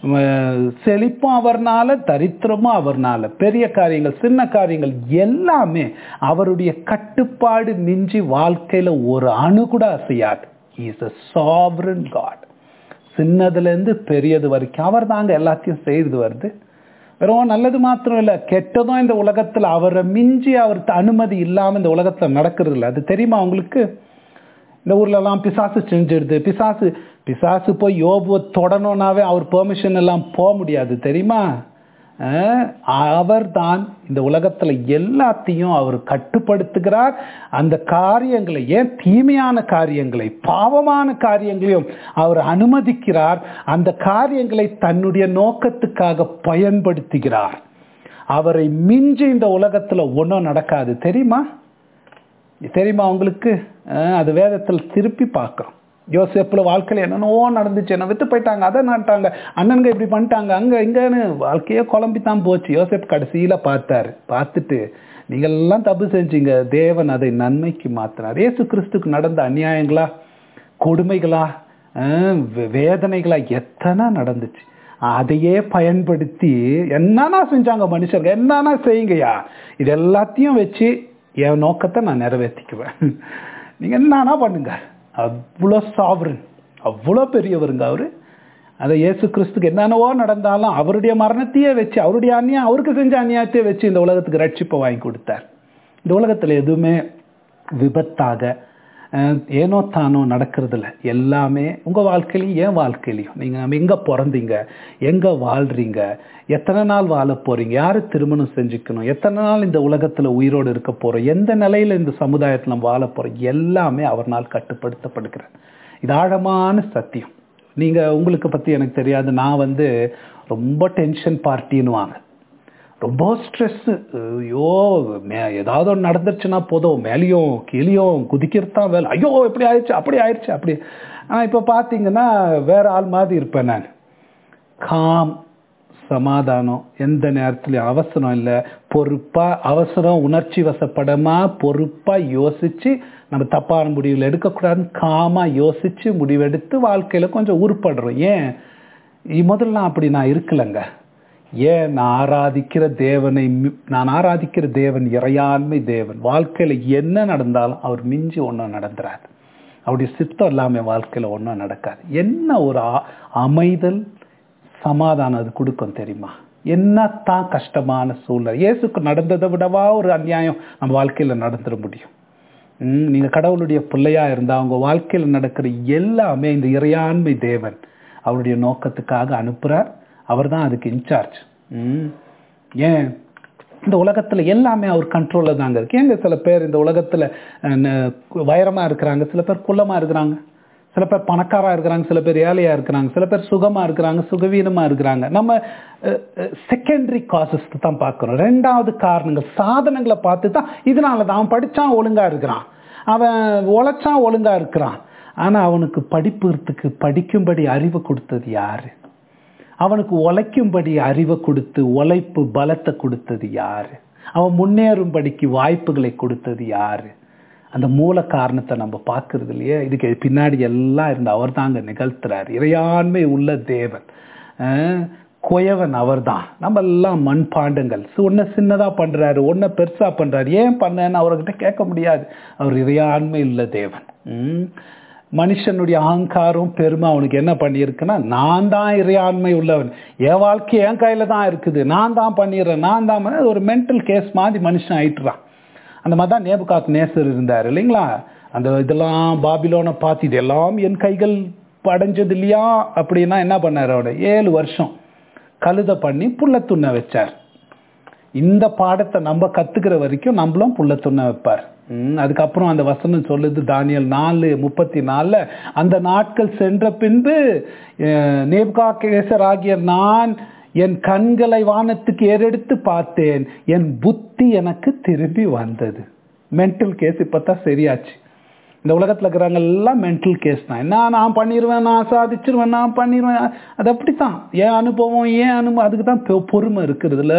செழிப்பும் அவர்னால தரித்திரமும் அவர்னால பெரிய காரியங்கள் சின்ன காரியங்கள் எல்லாமே அவருடைய கட்டுப்பாடு மிஞ்சி வாழ்க்கையில ஒரு அணு கூட அசையாது இஸ் அ சாவரன் காட் சின்னதுலேருந்து பெரியது வரைக்கும் அவர் தாங்க எல்லாத்தையும் செய்து வருது வெறும் நல்லது மாத்திரம் இல்லை கெட்டதும் இந்த உலகத்தில் அவரை மிஞ்சி அவர் அனுமதி இல்லாமல் இந்த உலகத்தில் நடக்கிறது இல்லை அது தெரியுமா உங்களுக்கு இந்த ஊர்லலாம் பிசாசு செஞ்சிடுது பிசாசு பிசாசு போய் யோபுவை தொடணும்னாவே அவர் பெர்மிஷன் எல்லாம் போக முடியாது தெரியுமா அவர் தான் இந்த உலகத்துல எல்லாத்தையும் அவர் கட்டுப்படுத்துகிறார் அந்த காரியங்களை ஏன் தீமையான காரியங்களை பாவமான காரியங்களையும் அவர் அனுமதிக்கிறார் அந்த காரியங்களை தன்னுடைய நோக்கத்துக்காக பயன்படுத்துகிறார் அவரை மிஞ்சி இந்த உலகத்துல ஒன்றும் நடக்காது தெரியுமா தெரியுமா உங்களுக்கு அது வேதத்தில் திருப்பி பார்க்கிறோம் யோசேப்புல வாழ்க்கையில் என்னென்னவோ நடந்துச்சு என்ன வித்து போயிட்டாங்க அதை நட்டாங்க அண்ணனுங்க இப்படி பண்ணிட்டாங்க அங்க இங்கன்னு வாழ்க்கையே குழம்பி தான் போச்சு யோசேப் கடைசியில பார்த்தாரு பார்த்துட்டு நீங்கள் எல்லாம் தப்பு செஞ்சீங்க தேவன் அதை நன்மைக்கு மாத்தினார் ஏசு கிறிஸ்துக்கு நடந்த அநியாயங்களா கொடுமைகளா வேதனைகளா எத்தனை நடந்துச்சு அதையே பயன்படுத்தி என்னன்னா செஞ்சாங்க மனுஷங்க என்னன்னா செய்யுங்கய்யா இது எல்லாத்தையும் வச்சு என் நோக்கத்தை நான் நிறைவேற்றிக்குவேன் நீங்க என்னன்னா பண்ணுங்க அவ்வளோ சாவரன் அவ்வளோ பெரியவருங்க அவரு அதை இயேசு கிறிஸ்துக்கு என்னென்னவோ நடந்தாலும் அவருடைய மரணத்தையே வச்சு அவருடைய அந்நியம் அவருக்கு செஞ்ச அநியாயத்தையே வச்சு இந்த உலகத்துக்கு ரட்சிப்பை வாங்கி கொடுத்தார் இந்த உலகத்தில் எதுவுமே விபத்தாக அஹ், ஏனோ தானோ நடக்கிறதில்ல எல்லாமே உங்கள் வாழ்க்கையிலையும் என் வாழ்க்கையிலையும் நீங்கள் எங்கே பிறந்தீங்க எங்கே வாழ்றீங்க எத்தனை நாள் வாழ போகிறீங்க யார் திருமணம் செஞ்சுக்கணும் எத்தனை நாள் இந்த உலகத்தில் உயிரோடு இருக்க போகிறோம் எந்த நிலையில் இந்த சமுதாயத்தில் நம்ம வாழ போகிறோம் எல்லாமே அவர்னால் கட்டுப்படுத்தப்படுகிறது இது ஆழமான சத்தியம் நீங்கள் உங்களுக்கு பற்றி எனக்கு தெரியாது நான் வந்து ரொம்ப டென்ஷன் பார்ட்டின்னுவாங்க ரொம்ப ஸ்ட்ரெஸ்ஸு ஐயோ மே ஏதாவது ஒன்று நடந்துருச்சுன்னா போதும் மேலேயும் கீழேயும் குதிக்கிறது தான் வேலை ஐயோ இப்படி ஆயிடுச்சு அப்படி ஆயிடுச்சு அப்படி ஆனால் இப்போ பார்த்தீங்கன்னா வேற ஆள் மாதிரி இருப்பேன் நான் காம் சமாதானம் எந்த நேரத்துலையும் அவசரம் இல்லை பொறுப்பாக அவசரம் உணர்ச்சி வசப்படமாக பொறுப்பாக யோசித்து நம்ம தப்பான முடிவுகள் எடுக்கக்கூடாதுன்னு காமாக யோசித்து முடிவெடுத்து வாழ்க்கையில் கொஞ்சம் உருப்படுறோம் ஏன் இ- முதல்ல அப்படி நான் இருக்கலைங்க ஏன் நான் ஆராதிக்கிற தேவனை மி- நான் ஆராதிக்கிற தேவன் இறையாண்மை தேவன் வாழ்க்கையில் என்ன நடந்தாலும் அவர் மிஞ்சி ஒன்றும் நடந்துராது அவருடைய சித்தம் இல்லாமல் வாழ்க்கையில் ஒன்றும் நடக்காது என்ன ஒரு ஆ- அமைதல் சமாதானம் அது கொடுக்கும் தெரியுமா என்னத்தான் கஷ்டமான சூழ்நிலை இயேசுக்கு நடந்ததை விடவா ஒரு அநியாயம் நம்ம வாழ்க்கையில் நடந்துட முடியும் ம், நீங்க கடவுளுடைய பிள்ளையா இருந்தா உங்க வாழ்க்கையில் நடக்கிற எல்லாமே இந்த இறையாண்மை தேவன் அவருடைய நோக்கத்துக்காக அனுப்புறார் அவர் தான் அதுக்கு இன்சார்ஜ் ஏன் இந்த உலகத்துல எல்லாமே அவர் கண்ட்ரோல்ல தாங்க இருக்கு ஏங்க சில பேர் இந்த உலகத்துல அஹ், ந- வைரமா இருக்கிறாங்க சில பேர் குள்ளமா இருக்கிறாங்க சில பேர் பணக்காரா இருக்கிறாங்க சில பேர் ஏழையா இருக்கிறாங்க சில பேர் சுகமா இருக்கிறாங்க சுகவீனமா இருக்கிறாங்க நம்ம செகண்டரி காசஸ் தான் பார்க்கிறோம் ரெண்டாவது காரணங்கள் சாதனங்களை பார்த்து தான் இதனால தான் அவன் படிச்சான் ஒழுங்கா இருக்கிறான் அவன் உழைச்சான் ஒழுங்கா இருக்கிறான் ஆனா அவனுக்கு படிப்புறதுக்கு படிக்கும்படி அறிவு கொடுத்தது யாரு அவனுக்கு உழைக்கும்படி அறிவை கொடுத்து உழைப்பு பலத்தை கொடுத்தது யாரு அவன் முன்னேறும்படிக்கு வாய்ப்புகளை கொடுத்தது யாரு அந்த மூல காரணத்தை நம்ம பார்க்கறது இல்லையே இதுக்கு பின்னாடி எல்லாம் இருந்து அவர் தாங்க நிகழ்த்துறாரு இறையாண்மை உள்ள தேவன் அஹ், குயவன் அவர்தான் நம்ம எல்லாம் மண்பாண்டங்கள் ஒன்ன சின்னதா பண்றாரு ஒன்ன பெருசா பண்றாரு ஏன் பண்ணேன்னு அவர்கிட்ட கேட்க முடியாது அவர் இறையாண்மை உள்ள தேவன் உம் மனுஷனுடைய அகங்காரம் பெருமை அவனுக்கு என்ன பண்ணியிருக்குன்னா நான் தான் இறையாண்மை உள்ளவன் என் வாழ்க்கை என் கையில தான் இருக்குது நான் தான் பண்ணிடுறேன் நான் தான் பண்ண- ஒரு மென்டல் கேஸ் மாதிரி மனுஷன் ஆயிட்டுறான் அந்த மாதிரி தான் நேபுகாத் நேசர் இருந்தார் இல்லைங்களா அந்த இதெல்லாம் பாபிலோனை பார்த்து இதெல்லாம் என் கைகள் படைஞ்சது இல்லையா அப்படின்னா என்ன பண்ணார் அவட ஏழு வருஷம் கழுதை பண்ணி புள்ள துண்ண வச்சார் இந்த பாடத்தை நம்ம கத்துக்கிற வரைக்கும் நம்மளும் புள்ள துண்ண வைப்பார் ம், அதுக்கப்புறம் அந்த வசனம் சொல்லுது தானியல் நாலு முப்பத்தி நாலுல அந்த நாட்கள் சென்ற பின்பு நேப்காகேசர் ஆகிய நான் என் கண்களை வானத்துக்கு ஏறெடுத்து பார்த்தேன் என் புத்தி எனக்கு திரும்பி வந்தது மென்டல் கேஸ் இப்பதான் சரியாச்சு இந்த உலகத்துல இருக்கிறவங்க எல்லாம் மென்டல் கேஸ் தான் என்ன நான் பண்ணிடுவேன் நான் சாதிச்சிருவேன் நான் பண்ணிடுவேன் அது அப்படித்தான் ஏன் அனுபவம் ஏன் அனுபவம் அதுக்கு தான் பொ- பொறுமை இருக்கிறதுல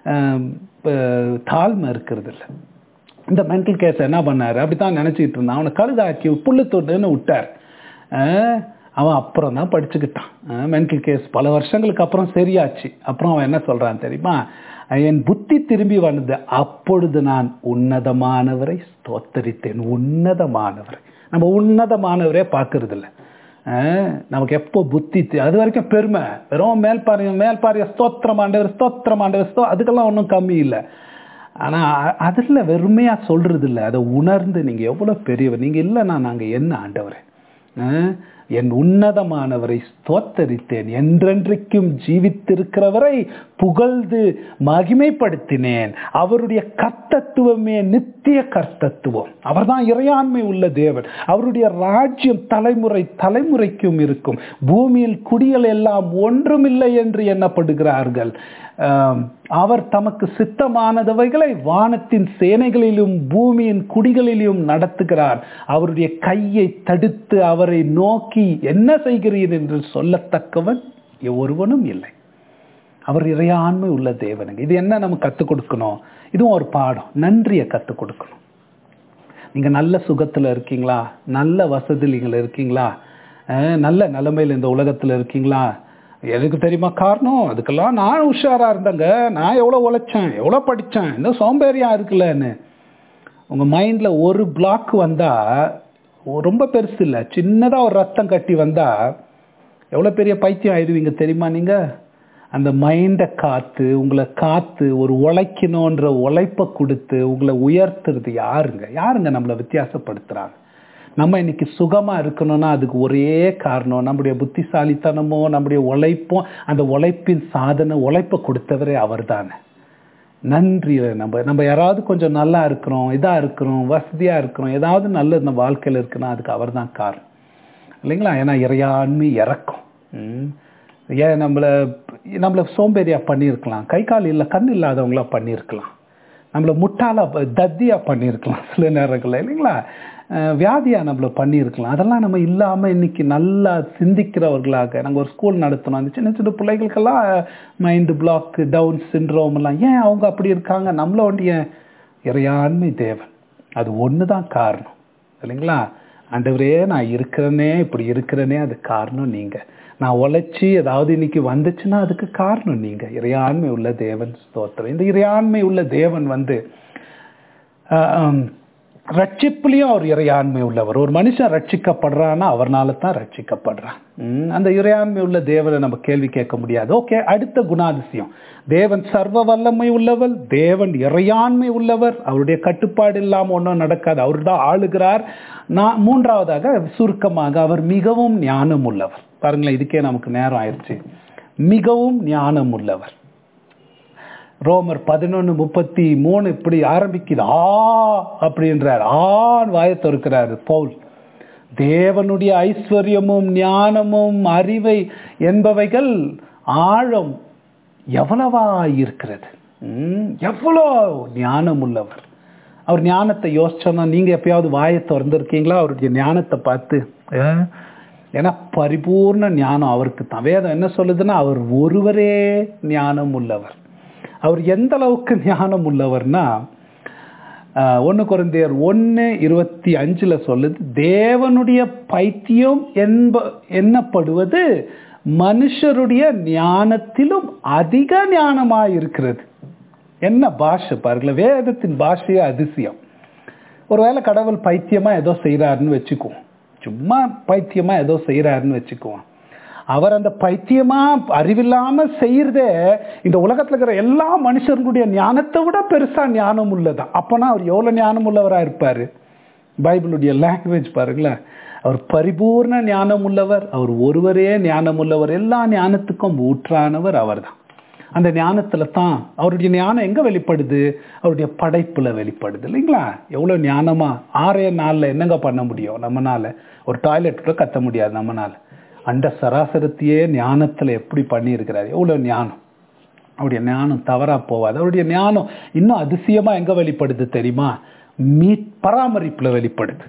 தாழ்மை இருக்கிறதுல இந்த மென்டல் கேஸ் என்ன பண்ணாரு அப்படித்தான் நினைச்சிட்டு இருந்தான் அவனை கழுதாக்கி புல்லு தொண்டுன்னு விட்டார் அஹ் அவன் அப்புறம் தான் படிச்சுக்கிட்டான் மென்டல் கேஸ் பல வருஷங்களுக்கு அப்புறம் சரியாச்சு அப்புறம் அவன் என்ன சொல்றான் தெரியுமா என் புத்தி திரும்பி வந்தது அப்பொழுது நான் உன்னதமானவரை ஸ்தோத்தரித்தேன் உன்னதமானவரை நம்ம உன்னதமானவரே பார்க்கறது இல்ல அஹ் நமக்கு எப்போ புத்தி தி- அது வரைக்கும் பெருமை வெறும் மேல்பாரிய மேல்பாரிய ஸ்தோத்திரம் ஆண்டவர் ஸ்தோத்திரம் ஆண்டவர் ஸ்தோ அதுக்கெல்லாம் ஒன்றும் கம்மி இல்லை ஆனா அ- அதுல வெறுமையா சொல்றது இல்ல அதை உணர்ந்து நீங்க எவ்வளவு பெரியவர் நீங்க இல்லைன்னா நாங்க என்ன ஆண்டவரே அஹ், என் உன்னதமானவரை ஸ்தோத்தரித்தேன் என்றென்றைக்கும் ஜீவித்திருக்கிறவரை புகழ்ந்து மகிமைப்படுத்தினேன் அவருடைய கர்த்தத்துவமே நித்திய கர்த்தத்துவம் அவர்தான் இறையாண்மை உள்ள தேவன் அவருடைய ராஜ்யம் தலைமுறை தலைமுறைக்கும் இருக்கும் பூமியில் குடிகள் எல்லாம் ஒன்றுமில்லை என்று எண்ணப்படுகிறார்கள் ஆம், அவர் தமக்கு சித்தமானதவைகளை வானத்தின் சேனைகளிலும் பூமியின் குடிகளிலும் நடத்துகிறார் அவருடைய கையை தடுத்து அவரை நோக்கி என்ன செய்கிறீர் என்று சொல்லத்தக்கவன் ஒருவனும் இல்லை அவர் இறையாண்மை உள்ள தேவனுங்க இது என்ன நம்ம கற்றுக் கொடுக்கணும் இதுவும் ஒரு பாடம் நன்றியை கற்றுக் கொடுக்கணும் நீங்க நல்ல சுகத்துல இருக்கீங்களா நல்ல வசதியில் நீங்கள் இருக்கீங்களா அஹ், நல்ல நிலைமையில் இந்த உலகத்துல இருக்கீங்களா எதுக்கு தெரியுமா காரணம் அதுக்கெல்லாம் நான் உஷாரா இருந்தேங்க நான் எவ்வளோ உழைச்சேன் எவ்வளோ படித்தேன் இந்த சோம்பேறியா இருக்குல்லன்னு உங்க மைண்ட்ல ஒரு பிளாக் வந்தா ஓ, ரொம்ப பெருசு இல்லை சின்னதாக ஒரு ரத்தம் கட்டி வந்தா எவ்வளோ பெரிய பைத்தியம் ஆயிடுவீங்க தெரியுமா நீங்க அந்த மைண்டை காத்து உங்களை காத்து ஒரு உழைக்கணுன்ற உழைப்பை கொடுத்து உங்களை உயர்த்துறது யாருங்க யாருங்க நம்மளை வித்தியாசப்படுத்துறாங்க நம்ம இன்னைக்கு சுகமா இருக்கணும்னா அதுக்கு ஒரே காரணம் நம்முடைய புத்திசாலித்தனமோ நம்முடைய உழைப்பும் அந்த உழைப்பின் சாதனை உழைப்பை கொடுத்தவரே அவர்தானே நன்றி நம்ம நம்ம யாராவது கொஞ்சம் நல்லா இருக்கிறோம் இதா இருக்கிறோம் வசதியா இருக்கிறோம் ஏதாவது நல்ல இந்த வாழ்க்கையில இருக்குன்னா அதுக்கு அவர்தான் காரணம் இல்லைங்களா ஏன்னா இறையாண்மை இறக்கும் ம். ஏன் நம்மள நம்மள சோம்பேறியா பண்ணியிருக்கலாம் கை கால் இல்லை கண் இல்லாதவங்களா பண்ணியிருக்கலாம் நம்மள முட்டாளா ப- தத்தியா பண்ணியிருக்கலாம் சில நேரங்கள்ல இல்லைங்களா அஹ் வியாதியா நம்மள பண்ணியிருக்கலாம் அதெல்லாம் நம்ம இல்லாம இன்னைக்கு நல்லா சிந்திக்கிறவர்களாக நாங்க ஒரு ஸ்கூல் நடத்தினோம் அந்த சின்ன சின்ன பிள்ளைகளுக்கெல்லாம் மைண்ட் பிளாக் டவுன் சிண்ட்ரோம் எல்லாம் ஏன் அவங்க அப்படி இருக்காங்க நம்மள ஒண்டிய இறையாண்மை தேவன் அது ஒண்ணுதான் காரணம் இல்லைங்களா ஆண்டவரே நான் இருக்கிறேனே இப்படி இருக்கிறேனே அது காரணம் நீங்க நான் உழைச்சி ஏதாவது இன்னைக்கு வந்துச்சுன்னா அதுக்கு காரணம் நீங்க இறையாண்மை உள்ள தேவன் ஸ்தோத்திரம் இந்த இறையாண்மை உள்ள தேவன் வந்து ஆஹ், ஆம், ரட்சிப்புலயும் அவர் இறையாண்மை உள்ளவர் ஒரு மனுஷன் ரட்சிக்கப்படுறான்னா அவர்னால தான் ரட்சிக்கப்படுறான் ம், அந்த இறையாண்மை உள்ள தேவனை நம்ம கேள்வி கேட்க முடியாது ஓகே அடுத்த குணாதிசயம் தேவன் சர்வ வல்லமை உள்ளவர் தேவன் இறையாண்மை உள்ளவர் அவருடைய கட்டுப்பாடு இல்லாம ஒன்றும் நடக்காது அவர் தான் ஆளுகிறார் நான் மூன்றாவதாக சுருக்கமாக அவர் மிகவும் ஞானம் உள்ளவர் பாருங்களேன் இதுக்கே நமக்கு நேரம் ஆயிடுச்சு மிகவும் ஞானம் உள்ளவர் ரோமர் பதினொன்னு முப்பத்தி மூணு இப்படி ஆரம்பிக்குது ஆ அப்படின்றார் ஆண் வாயை திறக்கிறாரு பவுல் தேவனுடைய ஐஸ்வர்யமும் ஞானமும் அறிவை என்பவைகள் ஆழம் எவ்வளவா இருக்கிறது ம், எவ்வளோ ஞானம் உள்ளவர் அவர் ஞானத்தை யோசிச்சோன்னா நீங்க எப்பயாவது வாயை திறந்துருக்கீங்களா அவருடைய ஞானத்தை பார்த்து அஹ், ஏன்னா பரிபூர்ண ஞானம் அவருக்கு தான் வேதம் என்ன சொல்லுதுன்னா அவர் ஒருவரே ஞானம் உள்ளவர் அவர் எந்த அளவுக்கு ஞானம் உள்ளவர்னா ஒன்று குறைந்தையர் ஒன்று இருபத்தி அஞ்சுல சொல்லுது தேவனுடைய பைத்தியம் என்ப எண்ணப்படுவது மனுஷருடைய ஞானத்திலும் அதிக ஞானமாய் இருக்கிறது என்ன பாஷை பாருங்களேன் வேதத்தின் பாஷையே அதிசயம் ஒருவேளை கடவுள் பைத்தியமா ஏதோ செய்யறாருன்னு வச்சுக்குவோம் சும்மா பைத்தியமா ஏதோ செய்யறாருன்னு வச்சுக்குவோம் அவர் அந்த பைத்தியமா அறிவில்லாம செய்யறதே இந்த உலகத்துல இருக்கிற எல்லா மனுஷர்களுடைய ஞானத்தை விட பெருசா ஞானம் உள்ளதான் அப்பனா அவர் எவ்வளவு ஞானம் உள்ளவரா இருப்பாரு பைபிளுடைய லாங்குவேஜ் பாருங்களேன் அவர் பரிபூர்ண ஞானம் உள்ளவர் அவர் ஒருவரே ஞானம் உள்ளவர் எல்லா ஞானத்துக்கும் ஊற்றானவர் அவர்தான் அந்த ஞானத்துல தான் அவருடைய ஞானம் எங்க வெளிப்படுது அவருடைய படைப்புல வெளிப்படுது இல்லைங்களா எவ்வளவு ஞானமா ஆறே நாள்ல என்னங்க பண்ண முடியும் நம்மனால ஒரு டாய்லெட் கூட கத்த முடியாது நம்மனால அண்ட சராசரத்தையே ஞானத்துல எப்படி பண்ணி இருக்கிறார் எவ்வளவு ஞானம் அவருடைய ஞானம் தவறா போவாது அவருடைய ஞானம் இன்னும் அதிசயமா எங்க வெளிப்படுது தெரியுமா மீ பராமரிப்புல வெளிப்படுது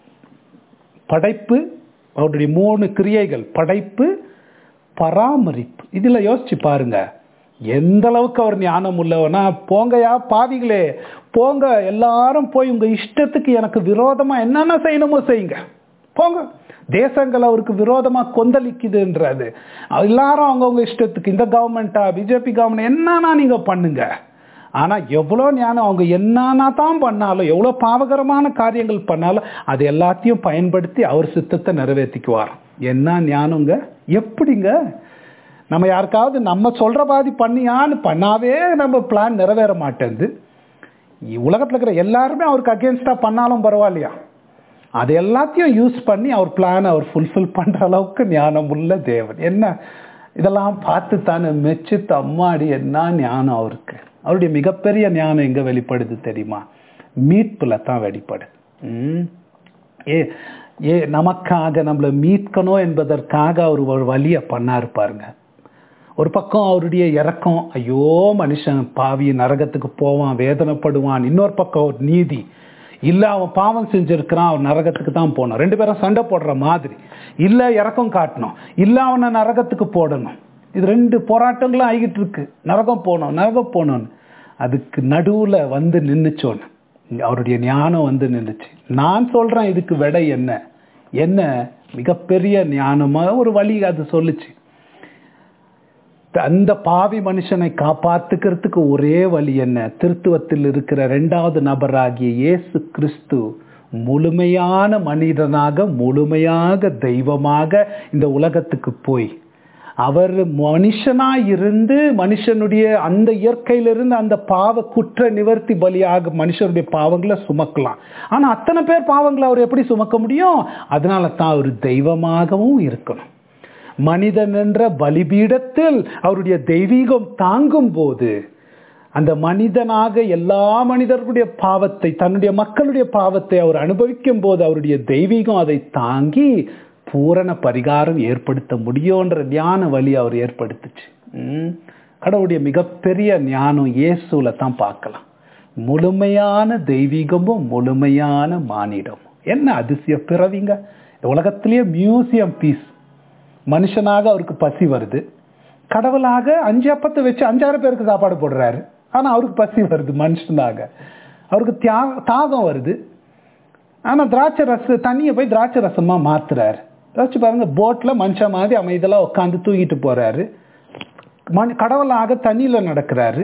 படைப்பு அவருடைய மூணு கிரியைகள் படைப்பு பராமரிப்பு இதுல யோசிச்சு பாருங்க எந்த அளவுக்கு அவர் ஞானம் உள்ளவனா போங்கயா பாவிகளே போங்க எல்லாரும் போய் உங்க இஷ்டத்துக்கு எனக்கு விரோதமா என்னென்ன செய்யணுமோ செய்யுங்க போங்க தேசங்கள் அவருக்கு விரோதமா கொந்தளிக்குதுன்றது எல்லாரும் அவங்கவுங்க இஷ்டத்துக்கு இந்த கவர்மெண்டா பிஜேபி கவர்மெண்ட் என்னன்னா நீங்க பண்ணுங்க ஆனா எவ்வளவு ஞானம் அவங்க என்னன்னா தான் பண்ணாலும் எவ்வளவு பாவகரமான காரியங்கள் பண்ணாலும் அது எல்லாத்தையும் பயன்படுத்தி அவர் சித்தத்தை நிறைவேற்றிக்குவார் என்ன ஞானங்க எப்படிங்க நம்ம யாருக்காவது நம்ம சொல்ற பாதி பண்ணியான்னு பண்ணாவே நம்ம பிளான் நிறைவேற மாட்டேங்குது உலகத்துல இருக்கிற எல்லாருமே அவருக்கு அகேன்ஸ்டா பண்ணாலும் பரவாயில்லையா அது எல்லாத்தையும் யூஸ் பண்ணி அவர் பிளான் அவர் ஃபுல்ஃபில் பண்ற அளவுக்கு ஞானம் உள்ள தேவன் என்ன இதெல்லாம் பார்த்து தானே மெச்சு தம்மாடி என்ன ஞானம் அவருக்கு அவருடைய மிகப்பெரிய ஞானம் எங்க வெளிப்படுது தெரியுமா மீட்புல தான் வெளிப்படுது ம். ஏ ஏ நமக்காக நம்மளை மீட்கணும் என்பதற்காக அவர் ஒரு வழியை பண்ணாரு பாருங்க ஒரு பக்கம் அவருடைய இறக்கம் ஐயோ மனுஷன் பாவி நரகத்துக்கு போவான் வேதனைப்படுவான் இன்னொரு பக்கம் ஒரு நீதி இல்ல அவன் பாவம் செஞ்சிருக்கிறான் அவன் நரகத்துக்கு தான் போகணும் ரெண்டு பேரும் சண்டை போடுற மாதிரி இல்ல இறக்கம் காட்டணும் இல்ல அவனை நரகத்துக்கு போடணும் இது ரெண்டு போராட்டங்களும் ஆகிட்டு இருக்கு நரகம் போகணும் நரகம் போகணும்னு அதுக்கு நடுவுல வந்து நின்னுச்சோன்னு அவருடைய ஞானம் வந்து நின்றுச்சு நான் சொல்றேன் இதுக்கு விடை என்ன என்ன மிகப்பெரிய ஞானமா ஒரு வழி அது சொல்லுச்சு அந்த பாவி மனுஷனை காப்பாத்துக்கிறதுக்கு ஒரே வழி என்ன திருத்துவத்தில் இருக்கிற ரெண்டாவது நபராகிய இயேசு கிறிஸ்து முழுமையான மனிதனாக முழுமையாக தெய்வமாக இந்த உலகத்துக்கு போய் அவர் மனுஷனாய் இருந்து மனுஷனுடைய அந்த இயற்கையிலிருந்து அந்த பாவ குற்ற நிவர்த்தி பலியாக மனுஷனுடைய பாவங்களை சுமக்கலாம் ஆனா அத்தனை பேர் பாவங்களை அவர் எப்படி சுமக்க முடியும் அதனால தான் அவர் தெய்வமாகவும் இருக்கணும் மனிதன் என்ற பலிபீடத்தில் அவருடைய தெய்வீகம் தாங்கும் போது அந்த மனிதனாக எல்லா மனிதர்களுடைய பாவத்தை தன்னுடைய மக்களுடைய பாவத்தை அவர் அனுபவிக்கும் போது அவருடைய தெய்வீகம் அதை தாங்கி பூரண பரிகாரம் ஏற்படுத்த முடியும்ன்ற ஞான வழி அவர் ஏற்படுத்துச்சு ம். கடவுளுடைய மிகப்பெரிய ஞானம் இயேசுல தான் பார்க்கலாம் முழுமையான தெய்வீகமும் முழுமையான மானிடமும் என்ன அதிசய பிறவிங்க இந்த உலகத்திலேயே மியூசியம் பீஸ் மனுஷனாக அவருக்கு பசி வருது கடவுளாக அஞ்சு அப்பத்தை வச்சு அஞ்சாறு பேருக்கு சாப்பாடு போடுறாரு ஆனா அவருக்கு பசி வருது மனுஷனாக அவருக்கு தியாக தாகம் வருது ஆனா திராட்சை ரச தண்ணியை போய் திராட்சை ரசமா மாத்துறாரு யோசிச்சு பாருங்க போட்ல மனுஷன் மாதிரி அமைதலா உட்காந்து தூக்கிட்டு போறாரு மனு கடவுளாக தண்ணியில நடக்கிறாரு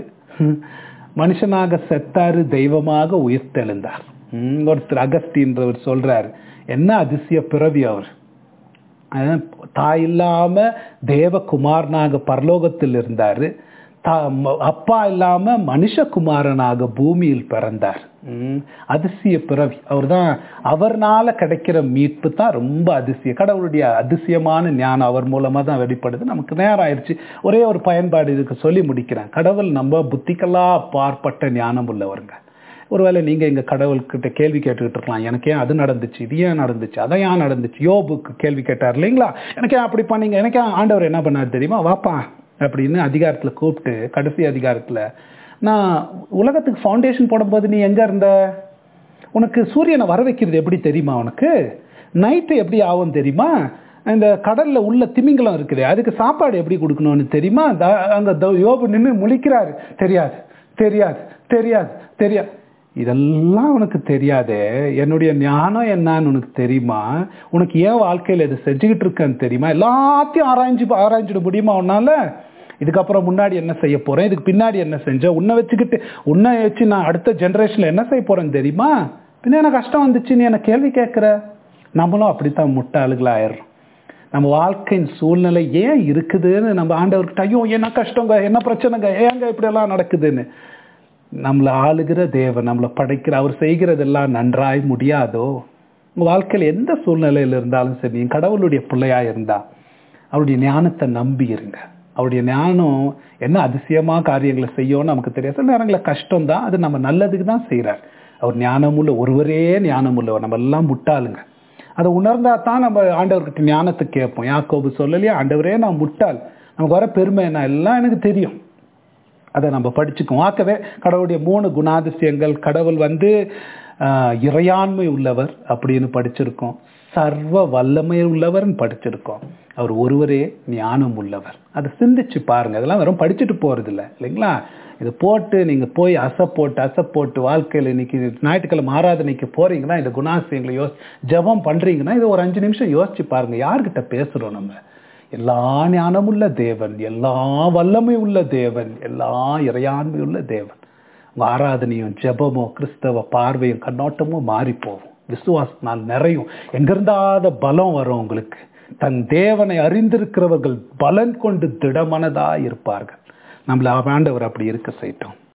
மனுஷனாக செத்தாரு தெய்வமாக உயிர்த்தெழுந்தார் ம், ஒருத்தர் அகஸ்தின்றவர் சொல்றாரு என்ன அதிசய பிறவி அவர் அஹ் தாய் இல்லாம தேவகுமாரனாக பரலோகத்தில் இருந்தாரு தா- ம- அப்பா இல்லாம மனுஷகுமாரனாக பூமியில் பிறந்தார் ம், அதிசய பிறவி அவர்தான் அவர்னால கிடைக்கிற மீட்பு தான் ரொம்ப அதிசயம் கடவுளுடைய அதிசயமான ஞானம் அவர் மூலமா தான் வெளிப்படுது நமக்கு நேரம் ஆயிடுச்சு ஒரே ஒரு பயன்பாடு இதுக்கு சொல்லி முடிக்கிறேன் கடவுள் நம்ம புத்திக்கெல்லாம் அப்பாற்பட்ட ஞானம் உள்ளவருங்க ஒருவேளை நீங்க எங்க கடவுள்கிட்ட கேள்வி கேட்டுக்கிட்டு இருக்கலாம் எனக்கு ஏன் அது நடந்துச்சு இது ஏன் நடந்துச்சு அதை ஏன் நடந்துச்சு யோபுக்கு கேள்வி கேட்டார் இல்லைங்களா எனக்கு ஏன் அப்படி பண்ணீங்க எனக்கு ஏன் ஆண்டவர் என்ன பண்ணார் தெரியுமா வாப்பா அப்படின்னு அதிகாரத்துல கூப்பிட்டு கடைசி அதிகாரத்துல நான் உலகத்துக்கு ஃபவுண்டேஷன் போடும்போது நீ எங்க இருந்த உனக்கு சூரியனை வர வைக்கிறது எப்படி தெரியுமா உனக்கு நைட்டு எப்படி ஆகும் தெரியுமா இந்த கடல்ல உள்ள திமிங்கலம் இருக்குது அதுக்கு சாப்பாடு எப்படி கொடுக்கணும்னு தெரியுமா த- அங்க த- யோபு நின்று முழிக்கிறாரு தெரியாது தெரியாது தெரியாது தெரியாது இதெல்லாம் உனக்கு தெரியாதே என்னுடைய ஞானம் என்னன்னு உனக்கு தெரியுமா உனக்கு ஏன் வாழ்க்கையில இதை செஞ்சுக்கிட்டு இருக்கேன்னு தெரியுமா எல்லாத்தையும் ஆராய்ஞ்சு ஆராய்ஞ்சிட முடியுமா உன்னால இதுக்கப்புறம் முன்னாடி என்ன செய்ய போறேன் இதுக்கு பின்னாடி என்ன செஞ்சேன் உன்னை வச்சுக்கிட்டு உன்னை வச்சு நான் அடுத்த ஜெனரேஷன்ல என்ன செய்ய போறேன்னு தெரியுமா பின்ன எனக்கு கஷ்டம் வந்துச்சு நீ என்ன கேள்வி கேட்கிற நம்மளும் அப்படித்தான் முட்டாளுகளா ஆயிடுறோம் நம்ம வாழ்க்கையின் சூழ்நிலை ஏன் இருக்குதுன்னு நம்ம ஆண்டவர்கிட்ட ஐயோ என்ன கஷ்டங்க என்ன பிரச்சனைங்க ஏங்க இப்படி எல்லாம் நடக்குதுன்னு நம்மளை ஆளுகிற தேவன் நம்மளை படைக்கிற அவர் செய்கிறதெல்லாம் நன்றாய் முடியாதோ உங்க வாழ்க்கையில எந்த சூழ்நிலையில இருந்தாலும் சரி நீங்க கடவுளுடைய பிள்ளையா இருந்தா அவருடைய ஞானத்தை நம்பி இருங்க அவருடைய ஞானம் என்ன அதிசயமா காரியங்களை செய்யும்னு நமக்கு தெரியாது சில நேரங்களில் கஷ்டம் தான் அது நம்ம நல்லதுக்கு தான் செய்றார் அவர் ஞானமுள்ள ஒருவரே ஞானமுள்ளவர் நம்ம எல்லாம் முட்டாளுங்க அதை உணர்ந்தா தான் நம்ம ஆண்டவர்கிட்ட ஞானத்தை கேட்போம் யாக்கோபு சொல்லலையா ஆண்டவரே நான் முட்டாள் நமக்கு வர பெருமை என்ன எல்லாம் எனக்கு தெரியும் அதை நம்ம படிச்சுக்குவோம் ஆக்கவே கடவுளுடைய மூணு குணாதிசயங்கள் கடவுள் வந்து ஆஹ், இறையாண்மை உள்ளவர் அப்படின்னு படிச்சிருக்கோம் சர்வ வல்லமை உள்ளவர்னு படிச்சிருக்கோம் அவர் ஒருவரே ஞானம் உள்ளவர் அதை சிந்திச்சு பாருங்க அதெல்லாம் வெறும் படிச்சுட்டு போறது இல்ல இல்லைங்களா இது போட்டு நீங்க போய் அசை போட்டு அசை போட்டு வாழ்க்கையில இன்னைக்கு ஞாயிற்றுக்கிழமை ஆராதனைக்கு போறீங்கன்னா இந்த குணாதிசயங்களை யோசி ஜெபம் பண்றீங்கன்னா இதை ஒரு அஞ்சு நிமிஷம் யோசிச்சு பாருங்க யார்கிட்ட பேசுறோம் நம்ம எல்லா ஞானமுள்ள தேவன் எல்லா வல்லமை உள்ள தேவன் எல்லா இறையாண்மை உள்ள தேவன் உங்க ஆராதனையும் ஜெபமோ கிறிஸ்தவ பார்வையும் கண்ணோட்டமும் மாறி போகும் விசுவாசனால் நிறையும் எங்கிருந்தாத பலம் வரும் உங்களுக்கு தன் தேவனை அறிந்திருக்கிறவர்கள் பலன் கொண்டு திடமனதா இருப்பார்கள் நம்மள ஆண்டவர் அப்படி இருக்க செய்யட்டும்